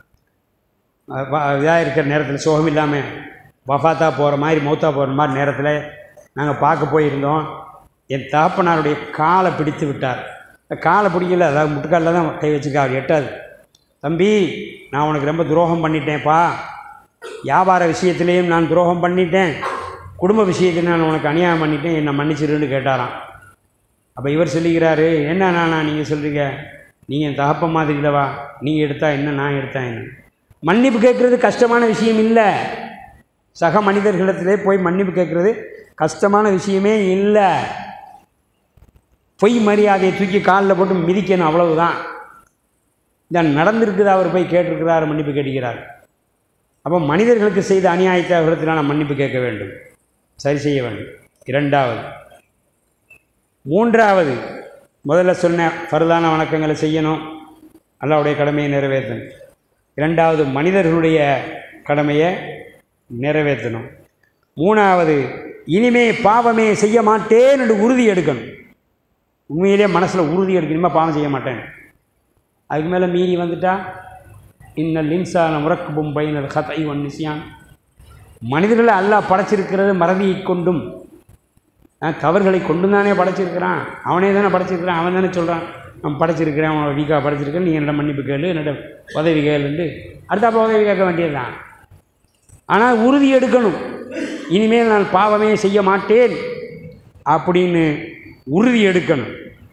இதாக இருக்கிற நேரத்தில் சுகம் இல்லாமல் வஃபாத்தா போகிற மாதிரி மௌத்தா போகிற மாதிரி நேரத்தில் நாங்கள் பார்க்க போயிருந்தோம் என் தகப்பனாருடைய காலை பிடித்து விட்டார் காலை பிடிக்கல அதாவது முட்டுக்காலில் தான் கை வச்சுக்கா அவர் எட்டாது தம்பி நான் உனக்கு ரொம்ப துரோகம் பண்ணிட்டேன்ப்பா வியாபார விஷயத்திலையும் நான் துரோகம் பண்ணிட்டேன் குடும்ப விஷயத்தில் நான் உனக்கு அநியாயம் பண்ணிட்டேன் என்னை மன்னிச்சிருன்னு கேட்டாராம் அப்போ இவர் சொல்லிக்கிறாரு என்ன நானா நீங்கள் சொல்கிறீங்க நீங்கள் என் தகப்ப மாதிரி இல்லவா நீங்கள் எடுத்தா என்ன நான் எடுத்தா என்ன மன்னிப்பு கேட்குறது கஷ்டமான விஷயம் இல்லை சக மனிதர்களிடத்திலே போய் மன்னிப்பு கேட்குறது கஷ்டமான விஷயமே இல்லை பொய் மரியாதையை தூக்கி காலில் போட்டு மிதிக்கணும் அவ்வளவுதான் இந்த நடந்திருக்குது அவர் போய் கேட்டிருக்கிறார் மன்னிப்பு கேட்கிறார் அப்போ மனிதர்களுக்கு செய்த அநியாயத்தை அவரிடத்தில் நாம் மன்னிப்பு கேட்க வேண்டும் சரி செய்ய வேண்டும் இரண்டாவது மூன்றாவது முதல்ல சொன்ன ஃபர்தான வணக்கங்களை செய்யணும் அல்லாவுடைய கடமையை நிறைவேற்றணும் இரண்டாவது மனிதர்களுடைய கடமையை நிறைவேற்றணும் மூணாவது இனிமே பாவமே செய்ய மாட்டேன் என்று உறுதி எடுக்கணும் உண்மையிலே மனசில் உறுதி எடுக்கணுமா பாவம் செய்ய மாட்டேன் அதுக்கு மேலே மீறி வந்துட்டா இன்னல் இன்சான முறக்குபும் பைனல் ஹத்தை ஒன் நிசியான் மனிதர்களை அல்லாஹ் படைச்சிருக்கிறது மறதியை கொண்டும் அஹ், தவறுகளை கொண்டும் தானே படைச்சிருக்கிறான் அவனே தானே படைச்சிருக்கிறான் அவன் தானே சொல்கிறான் நான் படைச்சிருக்கிறேன் அவன் வீக்காக படைச்சிருக்கேன் நீ என்னிடம் மன்னிப்பு கேளு என்னிடம் உதவி கேளுண்டு அடுத்தாப்ப உதவி கேட்க வேண்டியதுதான் ஆனால் உறுதி எடுக்கணும் இனிமேல் நான் பாவமே செய்ய மாட்டேன் அப்படின்னு உறுதி எடுக்கணும்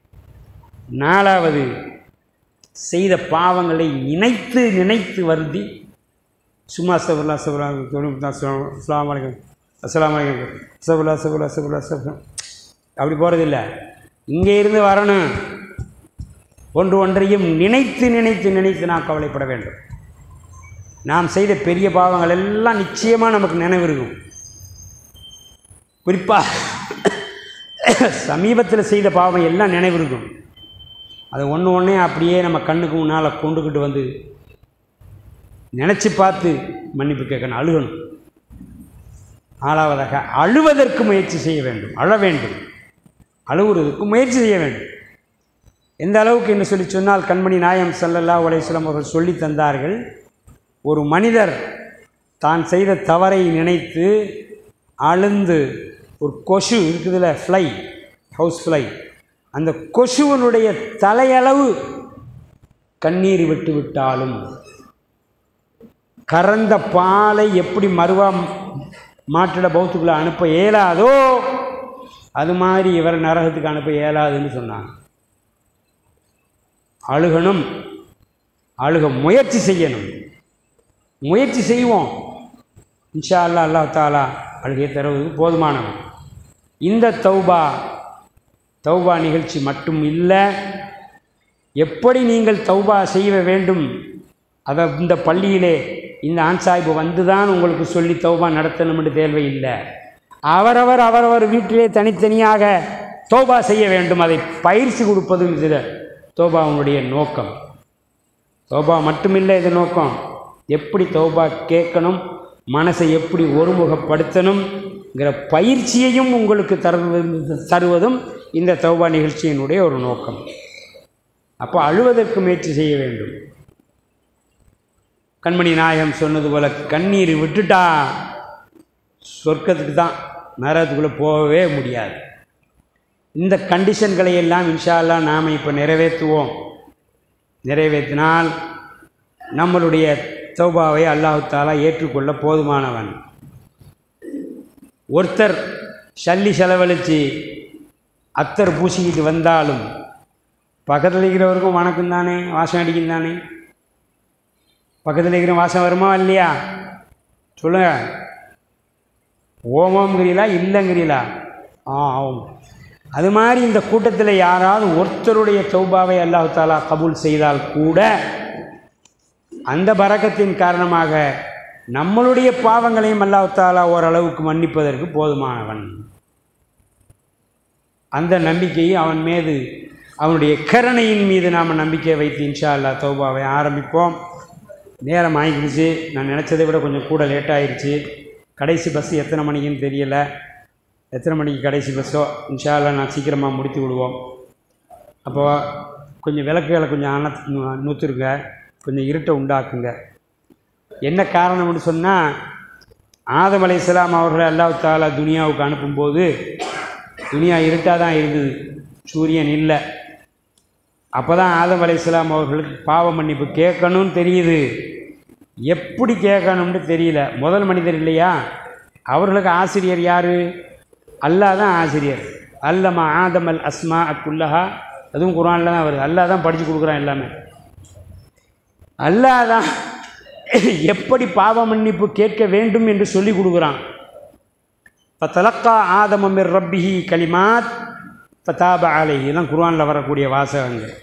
நாலாவது செய்த பாவங்களை நினைத்து நினைத்து வருந்தி சும்மா சபுல்லா சபுல்லா அஸ்லாம் வலைக்கம் அஸ்லாம் வலைக்கம் சபுல்லா சபுல்லா சபுல்லா சபுல்லா அப்படி போகிறதில்ல இங்கே இருந்து வரணும் ஒன்று ஒன்றையும் நினைத்து நினைத்து நினைத்து நாம் கவலைப்பட வேண்டும் நாம் செய்த பெரிய பாவங்கள் எல்லாம் நிச்சயமாக நமக்கு நினைவு இருக்கும் குறிப்பாக சமீபத்தில் செய்த பாவம் எல்லாம் நினைவு இருக்கும் அது ஒன்று ஒன்றே அப்படியே நம்ம கண்ணுக்கு முன்னால் கொண்டுக்கிட்டு வந்து நினச்சி பார்த்து மன்னிப்பு கேட்கணும் அழுகணும் நாலாவதாக அழுவதற்கு முயற்சி செய்ய வேண்டும் அழ வேண்டும் அழுகுறதுக்கு முயற்சி செய்ய வேண்டும் எந்த அளவுக்கு என்று சொல்லி சொன்னால் கண்மணி நாயம் ஸல்லல்லாஹு அலைஹி வஸல்லம் அவர்கள் சொல்லி தந்தார்கள் ஒரு மனிதர் தான் செய்த தவறை நினைத்து அழுந்து ஒரு கொசு இருக்குதுல்ல ஃப்ளை ஹவுஸ் ஃப்ளை அந்த கொசுவனுடைய தலையளவு கண்ணீர் விட்டு விட்டாலும் கறந்த பாலை எப்படி மறுவா மாட்டிட பௌத்துக்குள்ளே அனுப்ப இயலாதோ அது மாதிரி இவரை நரகத்துக்கு அனுப்ப இயலாதுன்னு சொன்னாங்க அழுகணும் அழுக முயற்சி செய்யணும் முயற்சி செய்வோம் இன்ஷா அல்லாஹ் அல்லாஹ் தாலா அழுகை தருவது போதுமானவன் இந்த தௌபா தௌபா நிகழ்ச்சி மட்டும் இல்லை எப்படி நீங்கள் தௌபா செய்ய வேண்டும் அதை இந்த பள்ளியிலே இந்த ஆன்சாய்பு வந்து தான் உங்களுக்கு சொல்லி தௌபா நடத்தணும்னு தேவையில்லை அவரவர் அவரவர் வீட்டிலே தனித்தனியாக தௌபா செய்ய வேண்டும் அதை பயிற்சி கொடுப்பதும் இதில் தௌபாவுடைய நோக்கம் தௌபா மட்டுமில்லை இது நோக்கம் எப்படி தௌபா கேட்கணும் மனசை எப்படி ஒருமுகப்படுத்தணுங்கிற பயிற்சியையும் உங்களுக்கு தருவது தருவதும் இந்த தௌபா நிகழ்ச்சியினுடைய ஒரு நோக்கம் அப்போ அழுவதற்கு முயற்சி செய்ய வேண்டும் கண்மணி நாயகம் சொன்னது போல கண்ணீர் விட்டுட்டா சொர்க்கத்துக்கு தான் நரகத்துக்குள்ளே போகவே முடியாது இந்த கண்டிஷன்களை எல்லாம் இன்ஷா அல்லாஹ் நாம் இப்போ நிறைவேற்றுவோம் நிறைவேற்றினால் நம்மளுடைய தௌபாவை அல்லாஹு தாலா ஏற்றுக்கொள்ள போதுமானவன் ஒருத்தர் சல்லி செலவழித்து அத்தர் பூசிக்கிட்டு வந்தாலும் பக்கத்தில் இருக்கிறவருக்கும் வணக்கம் தானே வாசம் அடிக்கும் தானே பக்கத்தில் இருக்கிற வாசம் வருமா இல்லையா சொல்லுங்க ஓமங்கிறீங்களா இல்லைங்கிறீங்களா ஆ ஆமாம் அது மாதிரி இந்த கூட்டத்தில் யாராவது ஒருத்தருடைய தௌபாவை அல்லாஹு தாலா கபூல் செய்தால் கூட அந்த பறக்கத்தின் காரணமாக நம்மளுடைய பாவங்களையும் அல்லாஹு தாலா ஓரளவுக்கு மன்னிப்பதற்கு போதுமானவன் அந்த நம்பிக்கையை அவன் மீது அவனுடைய கருணையின் மீது நாம் நம்பிக்கை வைத்து இன்ஷா அல்லாஹ் தௌபாவை ஆரம்பிப்போம் நேரம் ஆகிடுச்சு நான் நினச்சதை விட கொஞ்சம் கூட லேட் ஆயிடுச்சு கடைசி பஸ் எத்தனை மணிக்குன்னு தெரியல எத்தனை மணிக்கு கடைசி பஸ்ஸோ இன்ஷா அல்லாஹ் நான் சீக்கிரமாக முடித்து விடுவோம் அப்போ கொஞ்சம் விளக்குகளை கொஞ்சம் அண நூற்றுருங்க கொஞ்சம் இருட்டை உண்டாக்குங்க என்ன காரணம்னு சொன்னால் ஆதம் அலைஹிஸ்ஸலாம் அவர்களை அல்லாஹ் தாலா துனியாவுக்கு அனுப்பும்போது துனியா இருட்டாக தான் இருந்தது சூரியன் இல்லை அப்போ தான் ஆதம் அலைஹிஸ்ஸலாம் அவர்களுக்கு பாவ மன்னிப்பு கேட்கணும்னு தெரியுது எப்படி கேட்கணும்னு தெரியல முதல் மனிதர் இல்லையா அவர்களுக்கு ஆசிரியர் யார் அல்லாஹ் தான் ஆசிரியர் அல்லமா ஆதம் அல் அஸ்மா அக்குல்லஹா அதுவும் குரானில் தான் வருது அல்லாஹ் தான் படித்து கொடுக்குறான் எல்லாமே அல்லாஹ் தான் எப்படி பாவ மன்னிப்பு கேட்க வேண்டும் என்று சொல்லி கொடுக்குறான் ஃபத்தலக்கா ஆதமமிர் ரப்பிஹி கலிமாத் ஃபதாப அலைஹி தான் குர்ஆனில் வரக்கூடிய வாசகங்கள்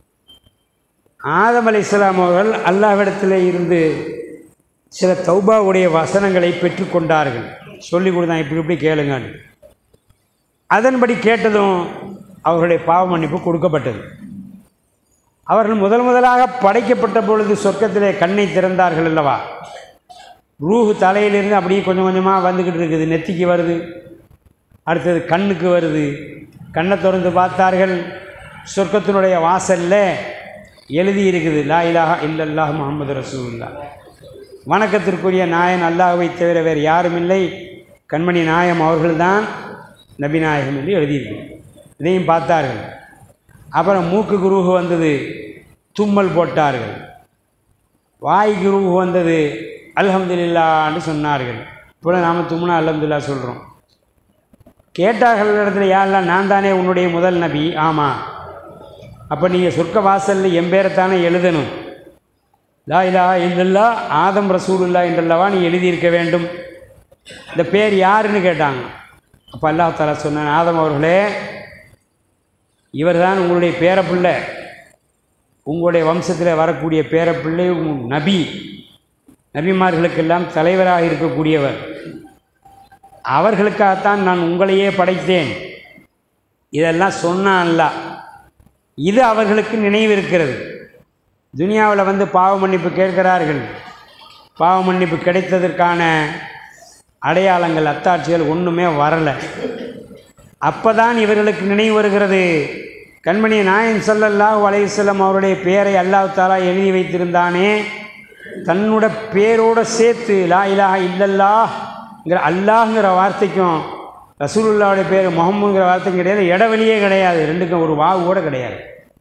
ஆதம் அலைஹிஸ்ஸலாம் அவர்கள் அல்லாஹ்விடத்தில் இருந்து சில தௌபாவுடைய வசனங்களை பெற்றுக்கொண்டார்கள் சொல்லி கொடுத்தான் இப்படி இப்படி கேளுங்கன்னு அதன்படி கேட்டதும் அவர்களுடைய பாவ மன்னிப்பு கொடுக்கப்பட்டது அவர்கள் முதல் முதலாக படைக்கப்பட்ட பொழுது சொர்க்கத்திலே கண்ணை திறந்தார்கள் அல்லவா ரூஹு தலையிலிருந்து அப்படியே கொஞ்சம் கொஞ்சமாக வந்துக்கிட்டு இருக்குது நெத்திக்கு வருது அடுத்தது கண்ணுக்கு வருது கண்ணை திறந்து பார்த்தார்கள் சொர்க்கத்தினுடைய வாசலில் எழுதி இருக்குது லா இலாஹா இல்லல்லாஹ் முகமது ரசூலுல்லா வணக்கத்திற்குரிய நாயன் அல்லாஹ்வை தவிர வேறு யாரும் இல்லை கண்மணி நாயம் அவர்கள்தான் நபிநாயகம் என்று எழுதியிருக்கு இதையும் பார்த்தார்கள் அப்புறம் மூக்கு குருவு வந்தது தும்மல் போட்டார்கள் வாய் குருவு வந்தது அல்ஹம்துலில்லான்னு சொன்னார்கள் இப்போ நாம் தும்முனா அல்ஹம்துலில்லா சொல்கிறோம் கேட்டார்கள் இடத்துல யாரெல்லாம் நான் தானே உன்னுடைய முதல் நபி ஆமாம் அப்போ நீங்கள் சொர்க்க வாசலில் என் பேரைத்தானே எழுதணும் லா இலா இல்லல்லா ஆதம் ரசூலுல்லா என்றல்லவா நீ எழுதியிருக்க வேண்டும் இந்த பேர் யாருன்னு கேட்டாங்க அப்போ அல்லாஹ் தாலா சொன்னான் ஆதம் அவர்களே இவர்தான் உங்களுடைய பேரப்பிள்ளை உங்களுடைய வம்சத்தில் வரக்கூடிய பேரப்பிள்ளை உங் நபி நபிமார்களுக்கெல்லாம் தலைவராக இருக்கக்கூடியவர் அவர்களுக்காகத்தான் நான் உங்களையே படைத்தேன் இதெல்லாம் சொன்னான் அல்லாஹ் இது அவர்களுக்கு நினைவு இருக்கிறது துனியாவில் வந்து பாவ மன்னிப்பு கேட்கிறார்கள் பாவ மன்னிப்பு கிடைத்ததற்கான அடையாளங்கள் அத்தாட்சிகள் ஒன்றுமே வரலை அப்போ தான் இவர்களுக்கு நினைவு வருகிறது கண்மணி நாயன் ஸல்லல்லாஹு அலைஹி வஸல்லம் அவருடைய பெயரை அல்லாஹ் தாலா எழுதி வைத்திருந்தானே தன்னோட பேரோட சேர்த்து லா இலாஹா இல்லல்லாஹ்ங்கிற அல்லாஹ்ங்கிற வார்த்தைக்கும் ரசூலுல்லாவுடைய பேர் முகமதுங்கிற வார்த்தைக்கும் கிடையாது இடைவெளியே கிடையாது ரெண்டுக்கும் ஒரு வாவு கூட கிடையாது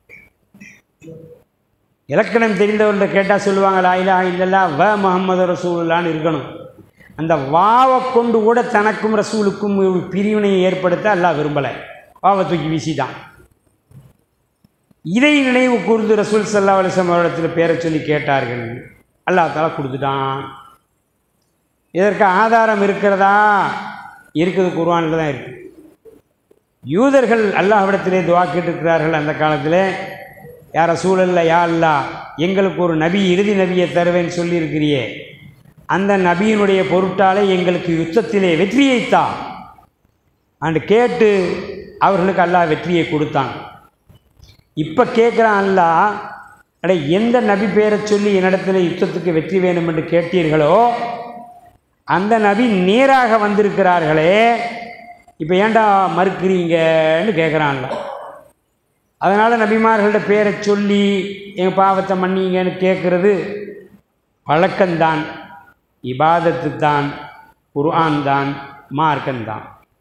இலக்கணம் தெரிந்தவர்கிட்ட கேட்டால் சொல்லுவாங்க லா இலாஹா இல்லல்லா வ முகமது ரசூலுல்லான்னு இருக்கணும் அந்த வாவை கொண்டு கூட தனக்கும் ரசூலுக்கும் ஒரு பிரிவினையை ஏற்படுத்த அல்லாஹ் விரும்பலை வாவை தூக்கி வீசிட்டான் இதை நினைவு கூர்ந்து ரசூல் சல்லா அலிஸ்லாம் அவரிடத்தில் பேரை சொல்லி கேட்டார்கள் அல்லாஹ் தாலா கொடுத்துட்டான் இதற்கு ஆதாரம் இருக்கிறதா இருக்குது குர்ஆனில் தான் இருக்குது யூதர்கள் அல்லாஹ்விடத்திலே துவா கேட்டிருக்கிறார்கள் அந்த காலத்தில் யார் சூழல்ல யா அல்லா எங்களுக்கு ஒரு நபி இறுதி நபியை தருவேன்னு சொல்லியிருக்கிறியே அந்த நபியினுடைய பொருட்டாலே எங்களுக்கு யுத்தத்திலே வெற்றியைத்தா அண்டு கேட்டு அவர்களுக்கு அல்லாஹ் வெற்றியை கொடுத்தான் இப்போ கேட்குறான் அல்லாஹ் அட எந்த நபி பேரை சொல்லி என்னிடத்தில் யுத்தத்துக்கு வெற்றி வேணும் என்று கேட்டீர்களோ அந்த நபி நேராக வந்திருக்கிறார்களே இப்போ ஏன்டா மறுக்கிறீங்கன்னு கேட்குறான்ல அதனால் நபிமார்கள்ட்ட பேரை சொல்லி எங்கள் பாவத்தை மன்னிங்கன்னு கேட்குறது பழக்கம்தான் இபாதத்து தான் குர்ஆன் தான் மார்க்கம்தான்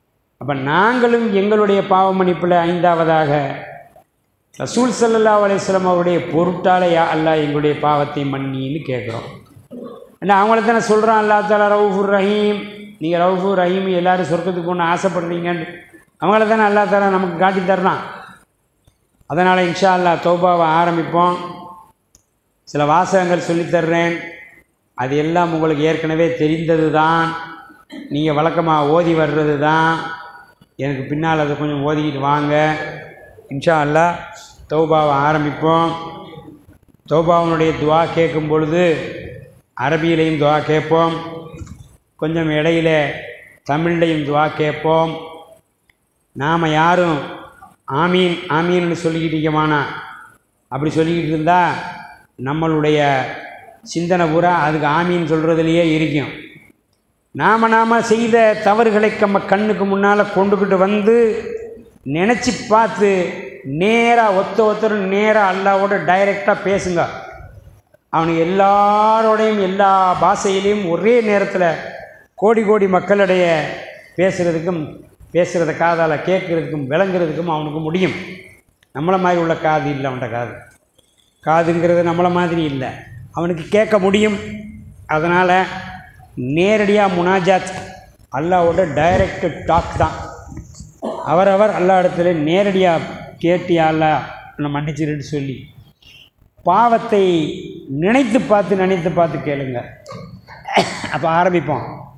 அப்போ நாங்களும் எங்களுடைய பாவ மன்னிப்பில் ஐந்தாவதாக ரசூல் சல்லல்லா அலையம் அவருடைய பொருட்டாலே யா அல்லாஹ் எங்களுடைய பாவத்தை மன்னின்னு கேட்குறோம் ஏன்னா அவங்கள தானே சொல்கிறான் அல்லா தாலா ரவுஃபுர் ரஹீம் நீங்கள் ரவுஃபுர் ரஹீம் எல்லாரும் சொர்க்கத்துக்கு போகணும் ஆசைப்படுறீங்கன்னு அவங்கள தானே அல்லா தாலா நமக்கு காட்டி தர்றான் அதனால் இன்ஷா அல்லா தௌபாவை ஆரம்பிப்போம் சில வாசகங்கள் சொல்லித் தர்றேன் அது எல்லாம் உங்களுக்கு ஏற்கனவே தெரிந்தது தான் நீங்கள் வழக்கமாக ஓதி வர்றது தான் எனக்கு பின்னால் அதை கொஞ்சம் ஓதிக்கிட்டு வாங்க இன்ஷா அல்லா தௌபாவை ஆரம்பிப்போம் தௌபாவனுடைய துவா கேட்கும் பொழுது அரபியிலையும் துவா கேட்போம் கொஞ்சம் இடையில தமிழ்லையும் துவா கேட்போம் நாம் யாரும் ஆமீன் ஆமீன்னு சொல்லிக்கிட்டு இருக்கமானா அப்படி சொல்லிக்கிட்டு இருந்தால் நம்மளுடைய சிந்தனை பூரா அதுக்கு ஆமீன் சொல்கிறதுலையே இருக்கும் நாம் நாம் செய்த தவறுகளை நம்ம கண்ணுக்கு முன்னால் கொண்டுக்கிட்டு வந்து நினச்சி பார்த்து நேராக ஒத்த ஒத்தர் நேராக அல்லாவோட டைரெக்டாக பேசுங்க அவனுக்கு எல்லாரோடையும் எல்லா பாஷையிலையும் ஒரே நேரத்தில் கோடி கோடி மக்களிடைய பேசுகிறதுக்கும் பேசுகிறத காதால் கேட்குறதுக்கும் விளங்குறதுக்கும் அவனுக்கு முடியும் நம்மளை மாதிரி உள்ள காது இல்லை அவன்கிட்ட காது காதுங்கிறது நம்மளை மாதிரி இல்லை அவனுக்கு கேட்க முடியும் அதனால் நேரடியாக முனாஜாத் அல்லாவோட டைரக்ட் டாக் தான் அவரவர் அல்லா இடத்துல நேரடியாக கேட்டு அல்லா என்னை மன்னிச்சிருன்னு சொல்லி பாவத்தை நினைத்து பார்த்து நினைத்து பார்த்து கேளுங்க அப்போ ஆரம்பிப்போம்